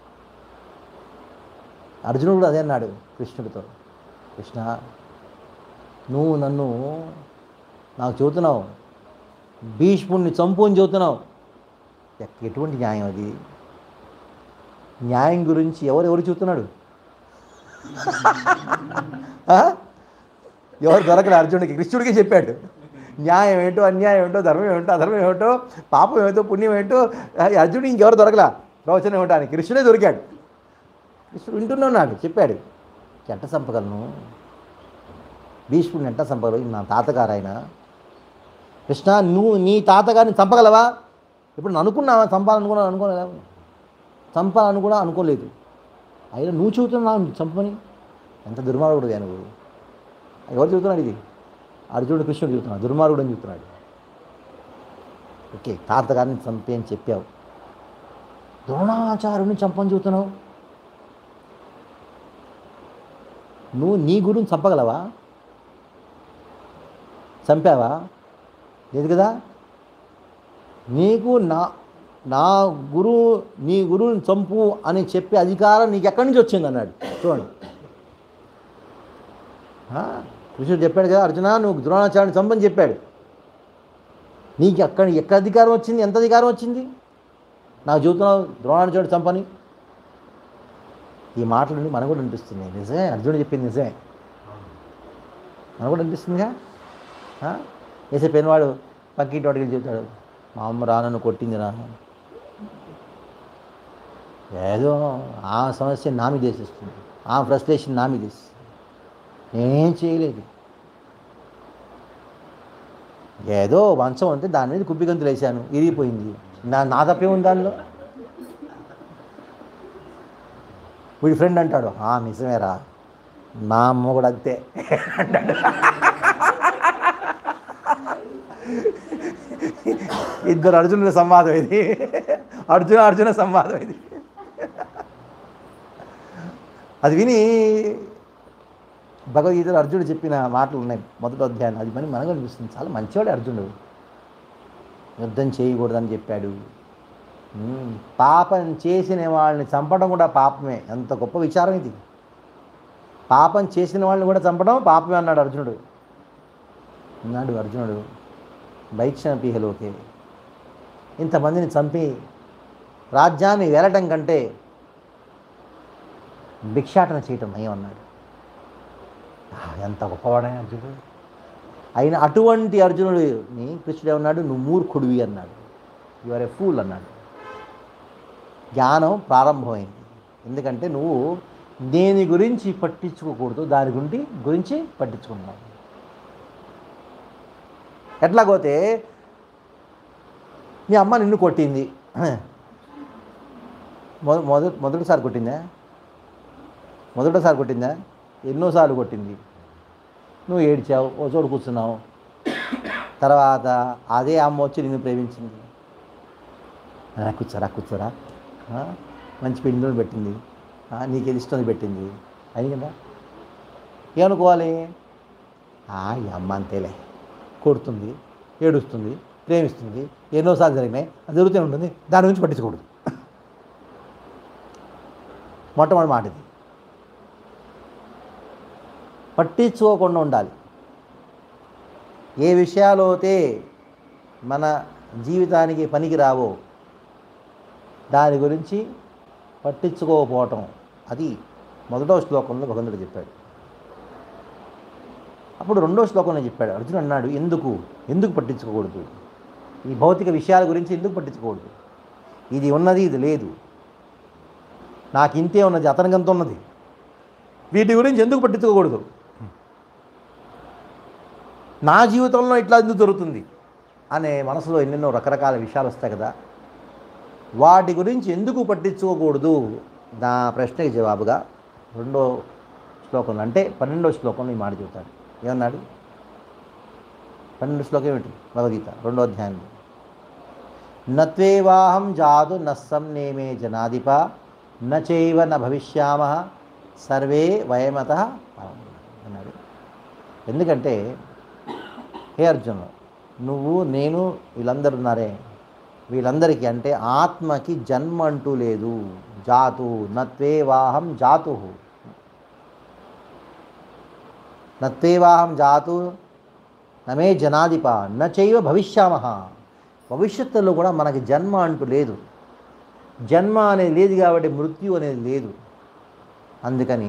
అర్జునుడు కూడా అదే అన్నాడు కృష్ణుడితో కృష్ణ నువ్వు నన్ను నాకు చెబుతున్నావు భీష్ముడిని చంపు అని చెబుతున్నావు ఎక్- ఎటువంటి న్యాయం అది న్యాయం గురించి ఎవరు ఎవరు చెబుతున్నాడు ఆ? ఎవరు దొరకడు అర్జునుడికి కృష్ణుడికి చెప్పాడు న్యాయం ఏంటో అన్యాయం ఏంటో ధర్మం ఏంటో అధర్మం ఏమిటో పాపం ఏమిటో పుణ్యం ఏంటో ఆ, అర్జునుడు ఇంకెవరు దొరకలా ప్రవచనం ఏమిటో అని కృష్ణుడే దొరికాడు కృష్ణుడు వింటూనే ఉన్నాడు చెప్పాడు ఎట్ట చంపగలను భీష్ముడిని ఎట్ట చంపగలవు నా తాతగారు ఆయన కృష్ణ నువ్వు నీ తాతగారిని చంపగలవా ఇప్పుడు నేను అనుకున్నావా చంపాలనుకున్నా అనుకోలేదా చంపాలని కూడా అనుకోలేదు అయినా నువ్వు చెబుతున్నావు చంపని ఎంత దుర్మార్గుడు నువ్వు ఎవరు చెబుతున్నాడు ఇది అర్జునుడు కృష్ణుడు చెబుతున్నాడు దుర్మార్గుడు అని చెబుతున్నాడు ఓకే తాతగారిని చంపి అని చెప్పావు ద్రోణాచార్యుని చంపని చెబుతున్నావు నువ్వు నీ గురువుని చంపగలవా చంపావా లేదు కదా నీకు నా నా గురువు నీ గురువుని చంపు అని చెప్పే అధికారం నీకు ఎక్కడి నుంచి వచ్చింది అన్నాడు చూడండి ఆ, కృష్ణుడు చెప్పాడు కదా అర్జున నువ్వు ద్రోణాచార్యుని చంపని చెప్పాడు నీకు ఎక్కడ ఎక్కడ అధికారం వచ్చింది ఎంత అధికారం వచ్చింది నాకు చెబుతున్నావు ద్రోణాచార్యుడు చంపని ఈ మాటలు నుండి మనకు కూడా అనిపిస్తుంది నిజమే అర్జునుడు చెప్పింది నిజమే మనకు కూడా అనిపిస్తుందిగా ఆ? వేసే పెనవాడు పక్కింటి వాడికి వెళ్ళి చెబుతాడు మా అమ్మ రా నన్ను కొట్టింది రా ఏదో ఆ సమస్య నా మీద వేసేస్తుంది ఆ ఫ్రస్ట్రేషన్ నా మీద వేస్తుంది నేనేం చేయలేదు ఏదో మంచం అంటే దాని మీద కుప్పి గంతులు వేసాను ఇరిగిపోయింది నా నా తప్పే ఉంది దానిలో వీడి ఫ్రెండ్ అంటాడు "ఆ, నిజమేరా నా అమ్మ కూడా అంతే అంటాడు ఇద్దరు అర్జునుల సంవాదం ఇది అర్జున అర్జున సంవాదం ఇది అది విని భగవద్గీతలో అర్జునుడు చెప్పిన మాటలు ఉన్నాయి మొదటి అధ్యాయం అది మరి మనకు అనిపిస్తుంది చాలా మంచివాడే అర్జునుడు యుద్ధం చేయకూడదని చెప్పాడు ఉమ్, పాపం చేసిన వాళ్ళని చంపడం కూడా పాపమే ఎంత గొప్ప విచారం ఇది పాపం చేసిన వాళ్ళని కూడా చంపడం పాపమే అన్నాడు అర్జునుడు అన్నాడు అర్జునుడు వైక్షణపీహలోకే ఇంతమందిని చంపి రాజ్యాన్ని వెళ్ళటం కంటే భిక్షాటన చేయటం నయం అన్నాడు ఆ, ఎంత గొప్పవాడే అర్జునుడు అయిన అటువంటి అర్జునుడిని కృష్ణుడు ఏమన్నాడు నువ్వు మూర్ఖుడివి అన్నాడు యువర్ ఏ ఫూల్ అన్నాడు జ్ఞానం ప్రారంభమైంది ఎందుకంటే నువ్వు దేని గురించి పట్టించుకోకూడదు దాని గురించి గురించి పట్టించుకున్నావు ఎట్లాగోతే మీ అమ్మ నిన్ను కొట్టింది మొద మొద మొదటిసారి కొట్టిందా మొదటిసారి కొట్టిందా ఎన్నోసార్లు కొట్టింది నువ్వు ఏడ్చావు ఓ చోటు కూర్చున్నావు తర్వాత అదే అమ్మ వచ్చి నిన్ను ప్రేమించింది "ఆ, కూర్చోరా కూర్చోరా ఆ, మంచి పిండిని పెట్టింది ఆ, నీకు ఏది ఇష్టం పెట్టింది అయింది కదా ఏమనుకోవాలి "ఆ, ఈ అమ్మ అంతేలే కొడుతుంది ఏడుస్తుంది ప్రేమిస్తుంది ఎన్నోసార్లు జరిగినాయి అది జరుగుతూనే ఉంటుంది దాని గురించి పట్టించకూడదు మొట్టమొదటి మాట ఇది పట్టించుకోకుండా ఉండాలి ఏ విషయాలు అయితే మన జీవితానికి పనికి రావో దాని గురించి పట్టించుకోకపోవటం అది మొదటో శ్లోకంలో భగవంతుడు చెప్పాడు అప్పుడు రెండో శ్లోకంలో చెప్పాడు అర్జునుడు అన్నాడు ఎందుకు ఎందుకు పట్టించుకోకూడదు ఈ భౌతిక విషయాల గురించి ఎందుకు పట్టించుకోకూడదు ఇది ఉన్నది ఇది లేదు నాకు ఇంతే ఉన్నది అతనికి అంత ఉన్నది వీటి గురించి ఎందుకు పట్టించుకోకూడదు నా జీవితంలో ఇట్లా ఎందుకు జరుగుతుంది అనే మనసులో ఎన్నెన్నో రకరకాల విషయాలు వస్తాయి కదా వాటి గురించి ఎందుకు పట్టించుకోకూడదు నా ప్రశ్నకి జవాబుగా రెండో శ్లోకంలో అంటే పన్నెండో శ్లోకంలో ఈ మాట చెబుతాడు ఏమన్నాడు పన్నెండు శ్లోకం ఏమిటి భగవద్గీత రెండో అధ్యాయంలో నత్వేవాహం జాదు నస్సం నేమే జనాధిప నచైవ న భవిష్యామ సర్వే వయమత అన్నాడు ఎందుకంటే హే అర్జున్ నువ్వు నేను వీళ్ళందరూ ఉన్నారే వీళ్ళందరికీ అంటే ఆత్మకి జన్మ అంటూ లేదు జాతు నత్వేవాహం జాతు నత్వేవాహం జాతు నమే జనాధిప నచైవ భవిష్యామ భవిష్యత్తులో కూడా మనకి జన్మ అంటూ లేదు జన్మ అనేది లేదు కాబట్టి మృత్యు అనేది లేదు అందుకని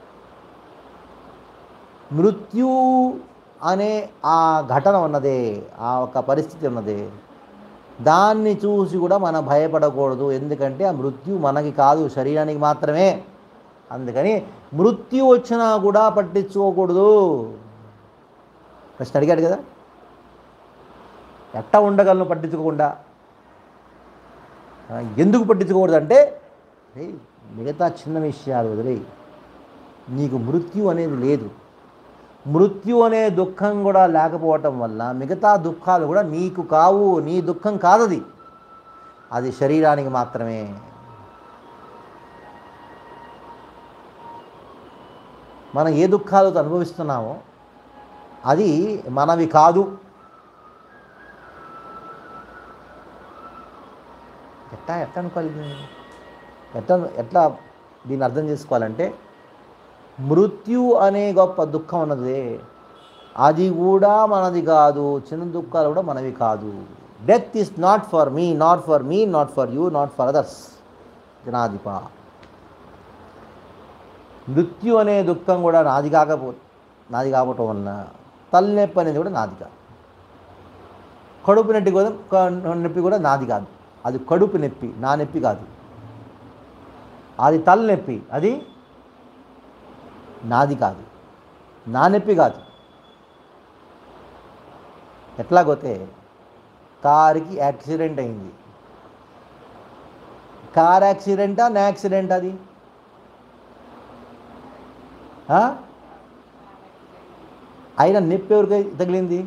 మృత్యు అనే ఆ ఘటన ఉన్నదే ఆ ఒక పరిస్థితి ఉన్నదే దాన్ని చూసి కూడా మనం భయపడకూడదు ఎందుకంటే ఆ మృత్యు మనకి కాదు శరీరానికి మాత్రమే అందుకని మృత్యు వచ్చినా కూడా పట్టించుకోకూడదు ప్రశ్న అడిగాడు కదా ఎట్టా ఉండగలను పట్టించుకోకుండా ఆ, ఎందుకు పట్టించుకోకూడదు అంటే ఏయ్, మిగతా చిన్న విషయాలు వదిలేయి నీకు మృత్యు అనేది లేదు మృత్యు అనే దుఃఖం కూడా లేకపోవటం వల్ల మిగతా దుఃఖాలు కూడా నీకు కావు నీ దుఃఖం కాదది అది శరీరానికి మాత్రమే మనం ఏ దుఃఖాలతో అనుభవిస్తున్నామో అది మనవి కాదు ఎట్లా ఎట్లా అనుకోవాలి దీన్ని? ఎట్లా ఎట్లా దీన్ని అర్థం చేసుకోవాలంటే మృత్యు అనే గొప్ప దుఃఖం ఉన్నది అది కూడా మనది కాదు చిన్న దుఃఖాలు కూడా మనవి కాదు death is not for me not for me not for you not for others జనాధిప మృత్యు అనే దుఃఖం కూడా నాది కాకపో నాది కాకపోవటం వలన తలనొప్పి అనేది కూడా నాది కాదు కడుపు నొప్పి కూడా క- నొప్పి కూడా నాది కాదు అది కడుపు నొప్పి నా నొప్పి కాదు అది తలనొప్పి అది నాది కాదు నా నొప్పి కాదు ఎట్లాగోతే కారుకి యాక్సిడెంట్ అయింది కార్ యాక్సిడెంటా నా యాక్సిడెంట్ అది ఆ? అయినా నొప్పి ఎవరికి తగిలింది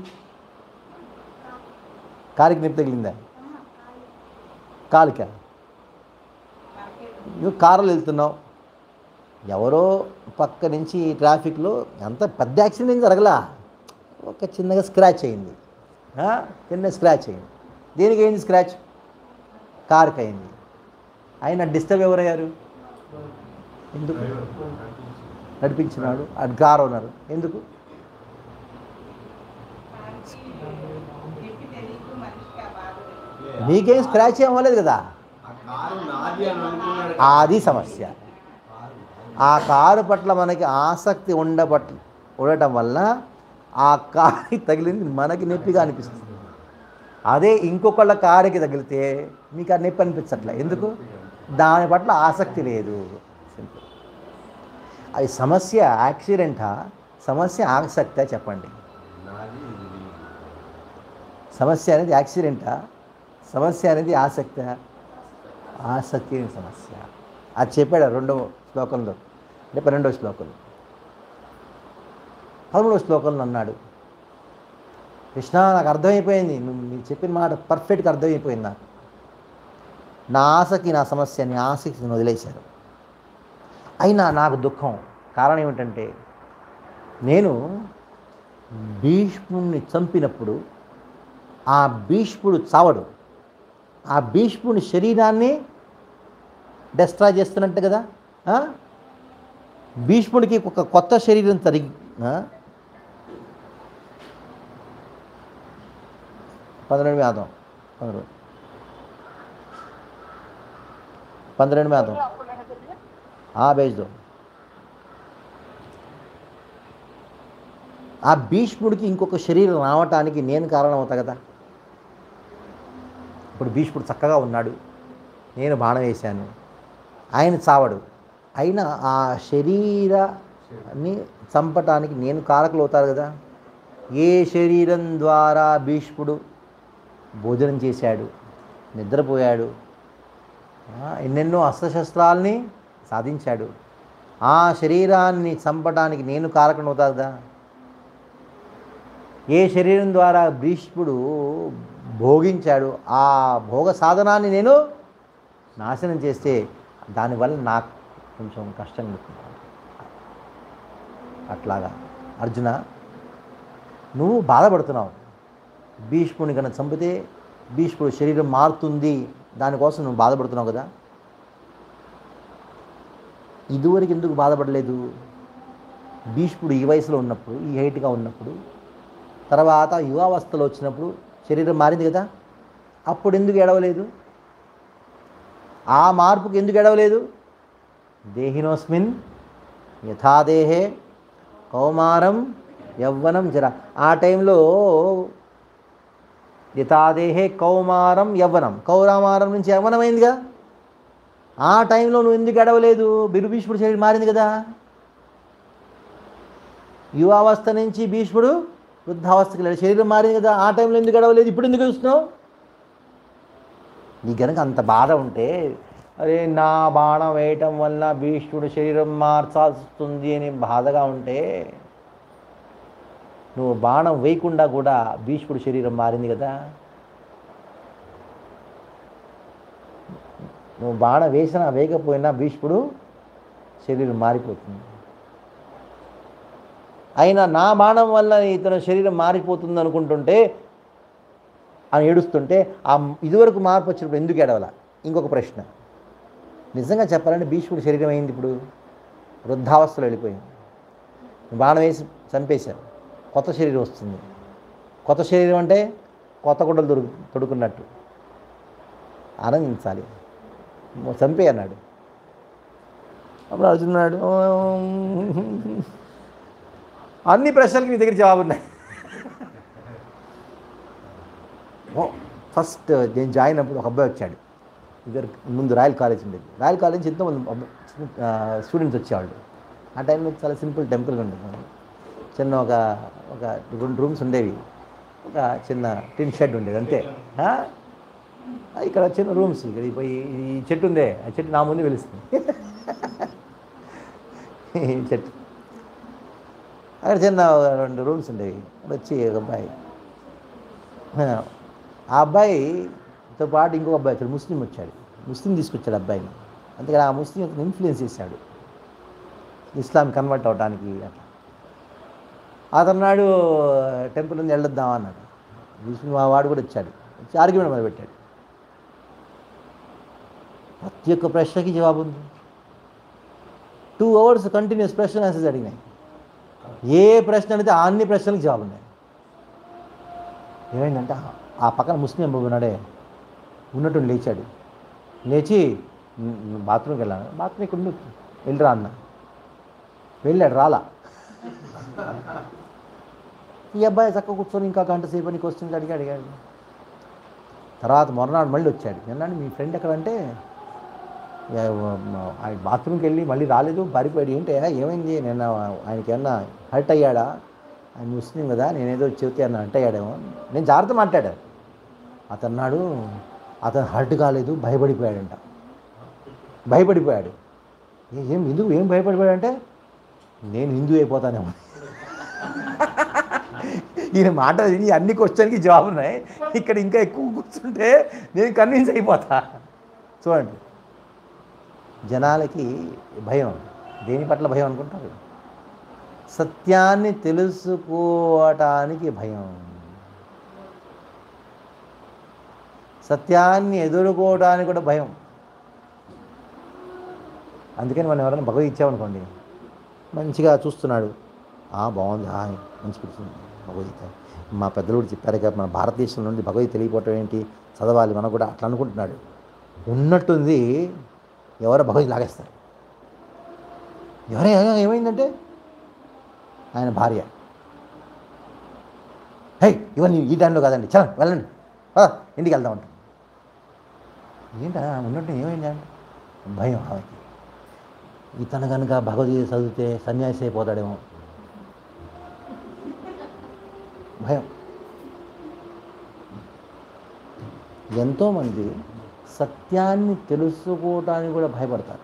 కారుకి నొప్పి తగిలిందా కాలుకా నువ్వు కారులో వెళ్తున్నావు ఎవరో పక్క నుంచి ట్రాఫిక్లో అంత పెద్ద యాక్సిడెంట్ ఏం జరగలా ఒక చిన్నగా స్క్రాచ్ అయింది ఆ? చిన్న స్క్రాచ్ అయింది దేనికి అయింది స్క్రాచ్ కార్కి అయింది ఆయన డిస్టర్బ్ ఎవరయ్యారు ఎందుకు నడిపించినాడు అది కారు ఉన్నారు ఎందుకు మీకేం స్క్రాచ్ ఏం అవ్వలేదు కదా ఆ కారు నాది అని అనుకున్నాడు అది సమస్య ఆ కారు పట్ల మనకి ఆసక్తి ఉండబట్ ఉండటం వల్ల ఆ కారుకి తగిలింది మనకి నొప్పిగా అనిపిస్తుంది అదే ఇంకొకళ్ళ కారుకి తగిలితే మీకు ఆ నొప్పి అనిపించట్లే ఎందుకు దాని పట్ల ఆసక్తి లేదు సింపుల్ అది సమస్య యాక్సిడెంటా సమస్య ఆసక్తా చెప్పండి నాది ఇది. సమస్య అనేది యాక్సిడెంటా సమస్య అనేది ఆసక్త ఆసక్తి అనే సమస్య అది చెప్పాడు ఆ రెండవ శ్లోకంలో అంటే పన్నెండవ శ్లోకంలో పదమూడవ శ్లోకంలో అన్నాడు కృష్ణ నాకు అర్థమైపోయింది నువ్వు నీకు చెప్పిన మాట పర్ఫెక్ట్గా అర్థమైపోయింది నాకు నా ఆశకి నా సమస్య నీ ఆశకి నేను వదిలేశాను అయినా నాకు దుఃఖం కారణం ఏమిటంటే నేను భీష్ముడిని చంపినప్పుడు ఆ భీష్ముడు చావడు ఆ భీష్ముడి శరీరాన్ని డెస్ట్రాయ్ చేస్తున్నట్టు కదా ఆ? భీష్ముడికి ఒక కొత్త శరీరం తరిగి ఆ? पंद्रह में आता हूँ पंद्रह पंद्रह में आता हूँ हाँ भेज दो ఆ భీష్ముడికి ఇంకొక శరీరం రావటానికి నేను కారణం అవుతా కదా ఇప్పుడు భీష్ముడు చక్కగా ఉన్నాడు నేను బాణం వేశాను ఆయన చావడు అయినా ఆ శరీరాన్ని చంపటానికి నేను కారకులు అవుతారు కదా ఏ శరీరం ద్వారా భీష్ముడు భోజనం చేశాడు నిద్రపోయాడు ఆ, ఎన్నెన్నో అస్త్రశస్త్రాల్ని సాధించాడు ఆ శరీరాన్ని చంపడానికి నేను కారకం అవుతా కదా ఏ శరీరం ద్వారా భీష్ముడు భోగించాడు ఆ భోగ సాధనాన్ని నేను నాశనం చేస్తే దానివల్ల నాకు కొంచెం కష్టం ఉంటుంది అట్లాగా అర్జున నువ్వు బాధపడుతున్నావు భీష్ముని కనుక చంపితే భీష్ముడు శరీరం మారుతుంది దానికోసం నువ్వు బాధపడుతున్నావు కదా ఇదివరకు ఎందుకు బాధపడలేదు భీష్ముడు ఈ వయసులో ఉన్నప్పుడు ఈ హైట్గా ఉన్నప్పుడు తర్వాత యువావస్థలో వచ్చినప్పుడు శరీరం మారింది కదా అప్పుడు ఎందుకు ఎడవలేదు ఆ మార్పుకి ఎందుకు ఎడవలేదు దేహినోస్మిన్ యథాదేహే కౌమారం యవ్వనం జర ఆ టైంలో యథాదేహే కౌమారం యవ్వనం కౌరామారం నుంచి యవ్వనమైందిగా ఆ టైంలో నువ్వు ఎందుకు ఎడవలేదు బిరుభీష్ముడు శరీరం మారింది కదా యువావస్థ నుంచి భీష్ముడు వృద్ధావస్థకి వెళ్ళాడు శరీరం మారింది కదా ఆ టైంలో ఎందుకు ఎడవలేదు ఇప్పుడు ఎందుకు చూస్తున్నావు నీ కనుక అంత బాధ ఉంటే అరే నా బాణం వేయటం వల్ల భీష్ముడు శరీరం మార్చాల్సి వస్తుంది అని బాధగా ఉంటే నువ్వు బాణం వేయకుండా కూడా భీష్ముడు శరీరం మారింది కదా నువ్వు బాణం వేసినా వేయకపోయినా భీష్ముడు శరీరం మారిపోతుంది అయినా నా బాణం వల్ల ఇతను శరీరం మారిపోతుంది అనుకుంటుంటే అని ఏడుస్తుంటే ఆ ఇదివరకు మార్పు వచ్చినప్పుడు ఎందుకు ఏడవల ఇంకొక ప్రశ్న నిజంగా చెప్పాలంటే భీష్ముడు శరీరం అయింది ఇప్పుడు వృద్ధావస్థలో వెళ్ళిపోయింది బాణం వేసి చంపేశారు కొత్త శరీరం వస్తుంది కొత్త శరీరం అంటే కొత్త గుడ్డలు దొరుకు తొడుకున్నట్టు ఆనందించాలి చంపే అన్నాడు అప్పుడు అర్జున్ అన్నాడు అన్ని ప్రశ్నలకి మీ దగ్గర జవాబు ఉన్నాయి ఓ, ఫస్ట్ నేను జాయిన్ అయినప్పుడు ఒక అబ్బాయి వచ్చాడు ఇద్దరు ముందు రాయల్ కాలేజ్ ఉండేది రాయల్ కాలేజ్ ఎంతోమంది అబ్బ- ఆ, స్టూడెంట్స్ వచ్చేవాళ్ళు ఆ టైంలో చాలా సింపుల్ టెంపుల్గా ఉండేది చిన్న ఒక ఒక రెండు రూమ్స్ ఉండేవి ఒక చిన్న టిన్ షెడ్ ఉండేది అంతే ఆ? ఇక్కడ చిన్న రూమ్స్ ఇక్కడ ఈ పోయి ఈ చెట్టు ఉందే ఆ చెట్టు నా ముందు వెలుస్తుంది ఈ చెట్టు అక్కడ చిన్న రెండు రూమ్స్ ఉండేవి అక్కడ వచ్చి ఒక అబ్బాయి ఆ అబ్బాయితో పాటు ఇంకొక అబ్బాయి వచ్చాడు ముస్లిం వచ్చాడు ముస్లిం తీసుకొచ్చాడు అబ్బాయిని అందుకని ఆ ముస్లిం అతను ఇన్ఫ్లుయెన్స్ చేశాడు ఇస్లాం కన్వర్ట్ అవడానికి అట్లా అతను నాడు టెంపుల్ నుంచి వెళ్ళొద్దాం అన్నాడు ముస్లిం మా వాడు కూడా వచ్చాడు వచ్చి ఆర్గ్యుమెంట్ మొదలు పెట్టాడు ప్రతి ఒక్క ప్రశ్నకి జవాబు ఉంది టూ అవర్స్ కంటిన్యూస్ ప్రశ్న ఆన్సర్స్ అడిగినాయి ఏ ప్రశ్న అడిగితే ఆ అన్ని ప్రశ్నలకు జవాబు ఉన్నాయి ఏమైందంటే ఆ- ఆ పక్కన ముస్లిం అబ్బాయి ఉన్నాడే ఉన్నట్టు లేచాడు లేచి "ను- నువ్వు బాత్రూమ్కి వెళ్ళాను బాత్రూమ్ ఇక్కడ ఉంది. వెళ్ళిరా అన్న వెళ్ళాడు రాలా ఈ అబ్బాయి చక్కగా కూర్చొని ఇంకా గంట సేపు అని క్వశ్చన్స్ అడిగి అడిగాడు తర్వాత మొరనాడు మళ్ళీ వచ్చాడు నిన్నాడు మీ ఫ్రెండ్ ఎక్కడంటే "ఏ, మ- ఆయన బాత్రూమ్కి వెళ్ళి మళ్ళీ రాలేదు పారిపోయాడు ఏంటి అయినా ఏమైంది నిన్న ఆయనకి ఏమన్నా హర్ట్ అయ్యాడా ఆయన ముస్లిం కదా నేనేదో చెబితే అన్న హర్ట్ అయ్యాడేమో నేను జాగ్రత్త మాట్లాడాను అతన్నాడు అతను హర్ట్ కాలేదు భయపడిపోయాడంట భయపడిపోయాడు "ఏ- ఏం ఎందుకు ఏం భయపడిపోయాడు అంటే నేను హిందూ అయిపోతానేమో ఈయన మాట విని అన్ని క్వశ్చన్కి జవాబు ఉన్నాయి ఇక్కడ ఇంకా ఎక్కువ కూర్చుంటే నేను కన్విన్స్ అయిపోతా చూడండి జనాలకి భయం దేని పట్ల భయం అనుకుంటారు సత్యాన్ని తెలుసుకోవటానికి భయం సత్యాన్ని ఎదుర్కోవడానికి కూడా భయం అందుకని మనం ఎవరైనా భగవద్ ఇచ్చామనుకోండి మంచిగా చూస్తున్నాడు ఆ బాగుంది ఆ మంచి పిలుస్తుంది భగవద్గీత మా పెద్దలు కూడా చెప్పారు కదా మన భారతదేశం నుండి భగవద్గీత తెలియపోవటం ఏంటి చదవాలి మనం కూడా అట్లా అనుకుంటున్నాడు ఉన్నట్టుంది ఎవరో భగవద్గీత లాగేస్తారు ఎవరే ఏమైందంటే ఆయన భార్య హై ఇవన్నీ ఈ టైంలో కాదండి చల వెళ్ళండి పద, ఇంటికి వెళ్దాం అంట ఏంటా ఉన్నట్టు ఏమైంది అంటే భయం ఆమెకి ఇతను కనుక భగవద్గీత చదివితే సన్యాసి అయిపోతాడేమో భయం ఎంతోమంది సత్యాన్ని తెలుసుకోవటానికి కూడా భయపడతారు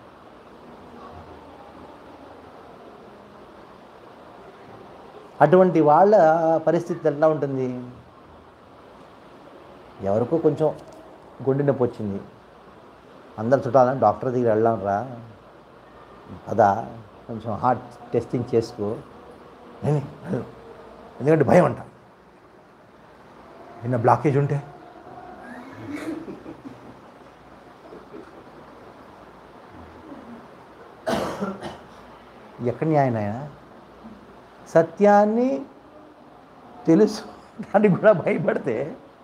అటువంటి వాళ్ళ పరిస్థితి ఎలా ఉంటుంది ఎవరికో కొంచెం గుండె నొప్పి వచ్చింది అందరు చుట్టాలని డాక్టర్ దగ్గర వెళ్ళాం రా పదా కొంచెం హార్ట్ టెస్టింగ్ చేసుకో ఏమి? వెళ్ళు. ఎందుకంటే భయం అంట నిన్న బ్లాకేజ్ ఉంటే ఎక్కడ న్యాయం ఆయన సత్యాన్ని తెలుసు దానికి కూడా భయపడితే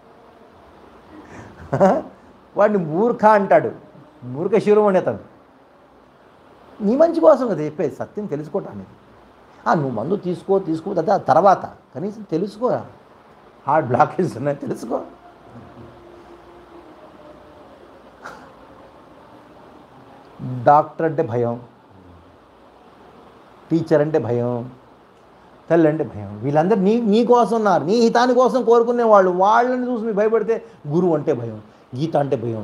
వాడిని మూర్ఖ అంటాడు మూర్ఖ శివరం అతను నీ మంచి కోసం కదా చెప్పేది సత్యం తెలుసుకోవటానికి ఆ, నువ్వు మందు తీసుకో తీసుకో అదే ఆ తర్వాత కనీసం తెలుసుకోరా హార్ట్ బ్లాకేజ్ ఉన్నాయి తెలుసుకో డాక్టర్ అంటే భయం టీచర్ అంటే భయం తల్లి అంటే భయం వీళ్ళందరూ నీ నీ కోసం ఉన్నారు నీ హితాని కోసం కోరుకునే వాళ్ళు వాళ్ళని చూసి మీరు భయపడితే గురువు అంటే భయం గీత అంటే భయం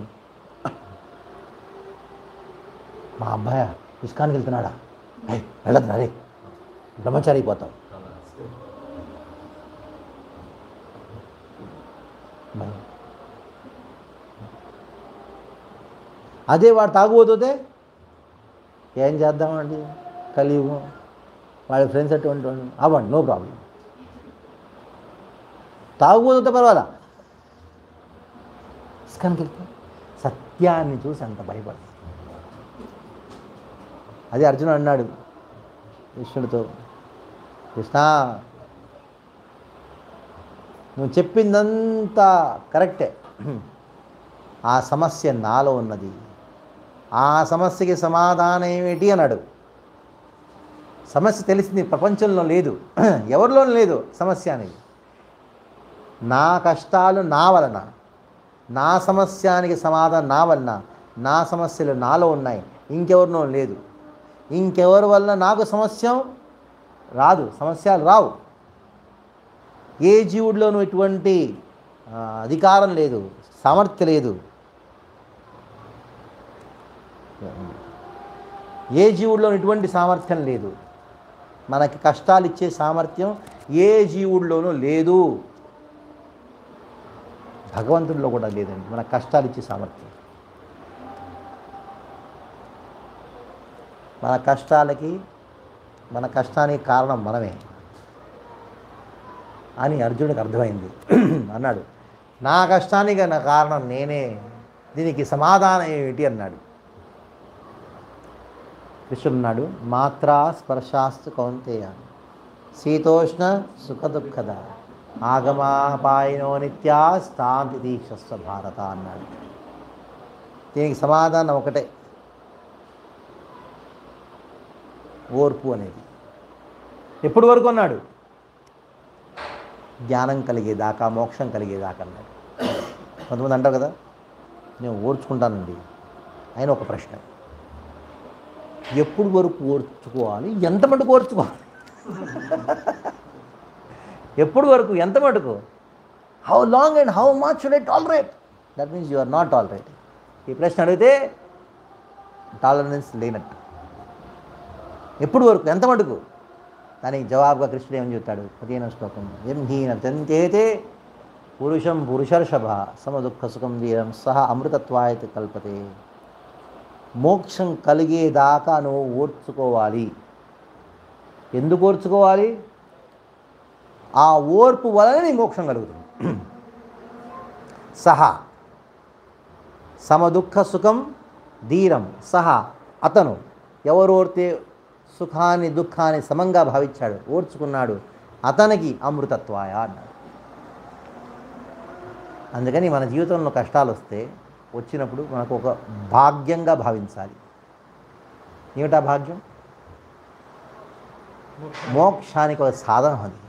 మా అబ్బాయ ఇస్కాన్కి వెళ్తున్నాడా అయ్యి వెళ్ళదు అరే బ్రహ్మచారి అయిపోతాం భయం అదే వాడు తాగుబోతుంటే ఏం చేద్దామండి కలియుగం వాళ్ళ ఫ్రెండ్స్ అటువంటి వాళ్ళు అవ్వండి నో ప్రాబ్లం తాగుబోతుంటే పర్వాలా ఇస్కాన్కి వెళ్తే సత్యాన్ని చూసి అంత భయపడదు అదే అర్జునుడు అన్నాడు కృష్ణుడితో కృష్ణ నువ్వు చెప్పిందంతా కరెక్టే ఆ సమస్య నాలో ఉన్నది ఆ సమస్యకి సమాధానం ఏమిటి అన్నాడు సమస్య తెలిసింది ప్రపంచంలో లేదు ఎవరిలో లేదు సమస్య అనేది నా కష్టాలు నా వలన నా సమస్యానికి సమాధానం నా వలన నా సమస్యలు నాలో ఉన్నాయి ఇంకెవరినో లేదు ఇంకెవరి వలన నాకు సమస్య రాదు సమస్యలు రావు ఏ జీవుడిలోనూ ఎటువంటి ఆ, అధికారం లేదు సామర్థ్యం లేదు ఏ జీవుడిలో ఎటువంటి సామర్థ్యం లేదు మనకి కష్టాలు ఇచ్చే సామర్థ్యం ఏ జీవుడిలోనూ లేదు భగవంతుడిలో కూడా లేదండి మన కష్టాలు ఇచ్చే సామర్థ్యం మన కష్టాలకి మన కష్టానికి కారణం మనమే అని అర్జునుడికి అర్థమైంది అన్నాడు నా కష్టానికి నా కారణం నేనే దీనికి సమాధానం ఏమిటి అన్నాడు కృష్ణుడు అన్నాడు మాత్రా స్పర్శాస్తు కౌంతేయ శీతోష్ణ సుఖ దుఃఖద ఆగమాపాయనో నిత్యా స్థాంతి దీక్షస్వ భారత అన్నాడు దీనికి సమాధానం ఒకటే ఓర్పు అనేది ఎప్పటి వరకు అన్నాడు జ్ఞానం కలిగేదాకా మోక్షం కలిగేదాకా అన్నాడు కొంతమంది అంటారు కదా నేను ఓర్చుకుంటానండి ఆయన ఒక ప్రశ్న ఎప్పుడు వరకు ఓర్చుకోవాలి ఎంత మటుకు ఓర్చుకోవాలి ఎప్పుడు వరకు ఎంత మటుకు how long and how much should I tolerate that means you are not tolerate ఈ ప్రశ్న అడిగితే టాలరెన్స్ లేనట్టు ఎప్పుడు వరకు ఎంత మటుకు దానికి జవాబుగా కృష్ణుడు ఏమని చెప్తాడు పదిహేను శ్లోకం ఎం హీన తంతేతే పురుషం పురుషర్షభ సమదుఃఖ సుఖం వీరం సహ అమృతత్వాయత కల్పతే మోక్షం కలిగేదాకా నువ్వు ఓర్చుకోవాలి ఎందుకు ఓర్చుకోవాలి ఆ ఓర్పు వలన నీ మోక్షం కలుగుతుంది సహా సమదుఃఖ సుఖం ధీరం సహా అతను ఎవరు ఓర్తే సుఖాన్ని దుఃఖాన్ని సమంగా భావించాడు ఓర్చుకున్నాడు అతనికి అమృతత్వాయ అన్నాడు అందుకని మన జీవితంలో కష్టాలు వస్తే వచ్చినప్పుడు మనకు ఒక భాగ్యంగా భావించాలి ఏమిటా భాగ్యం మోక్షానికి ఒక సాధనం అది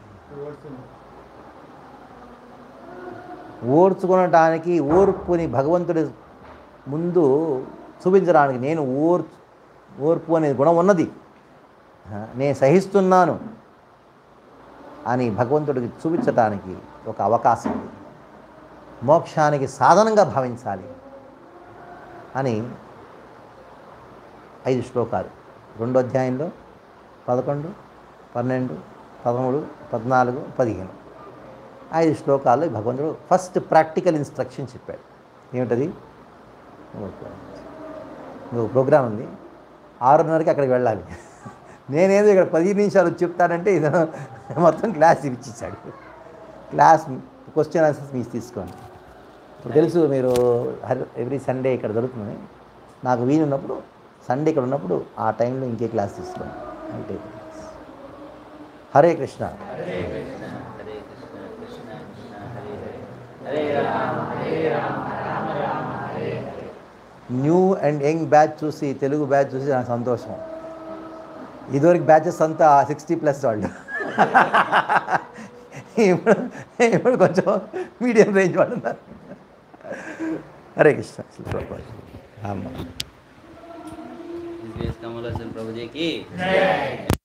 ఓర్చుకొనటానికి ఓర్పుని భగవంతుడి ముందు చూపించడానికి నేను ఓర్ ఓర్పు అనే గుణం ఉన్నది ఆ, నేను సహిస్తున్నాను అని భగవంతుడికి చూపించటానికి ఒక అవకాశం ఉంది మోక్షానికి సాధనంగా భావించాలి అని ఐదు శ్లోకాలు రెండో అధ్యాయంలో పదకొండు పన్నెండు పదమూడు పద్నాలుగు పదిహేను ఐదు శ్లోకాల్లో భగవంతుడు ఫస్ట్ ప్రాక్టికల్ ఇన్స్ట్రక్షన్ చెప్పాడు ఏమిటది ఇంకొక ప్రోగ్రామ్ ఉంది ఆరున్నరకి అక్కడికి వెళ్ళాలి నేనేదో ఇక్కడ పదిహేను నిమిషాలు చెప్తానంటే ఇది మొత్తం క్లాస్ ఇచ్చేసాడు క్లాస్ క్వశ్చన్ ఆన్సర్స్ మీరు తీసుకోండి ఇప్పుడు తెలుసు మీరు ఎవ్రీ సండే ఇక్కడ దొరుకుతుంది నాకు వీలున్నప్పుడు సండే ఇక్కడ ఉన్నప్పుడు ఆ టైంలో ఇంకే క్లాస్ తీసుకోండి అంటే Hare Krishna Hare Krishna Hare Krishna Krishna Krishna Hare Hare Hare Rama Hare Rama Rama Rama Hare Hare new and young batch చూసి తెలుగు బ్యాచ్ చూసి నాకు సంతోషం ఇదివరకు బ్యాచెస్ అంతా సిక్స్టీ ప్లస్ వాళ్ళు ఇప్పుడు ఇప్పుడు కొంచెం మీడియం రేంజ్ వాళ్ళు ఉన్నారు హరే కృష్ణ అమ్మ కమలాసన్ ప్రభుజీకి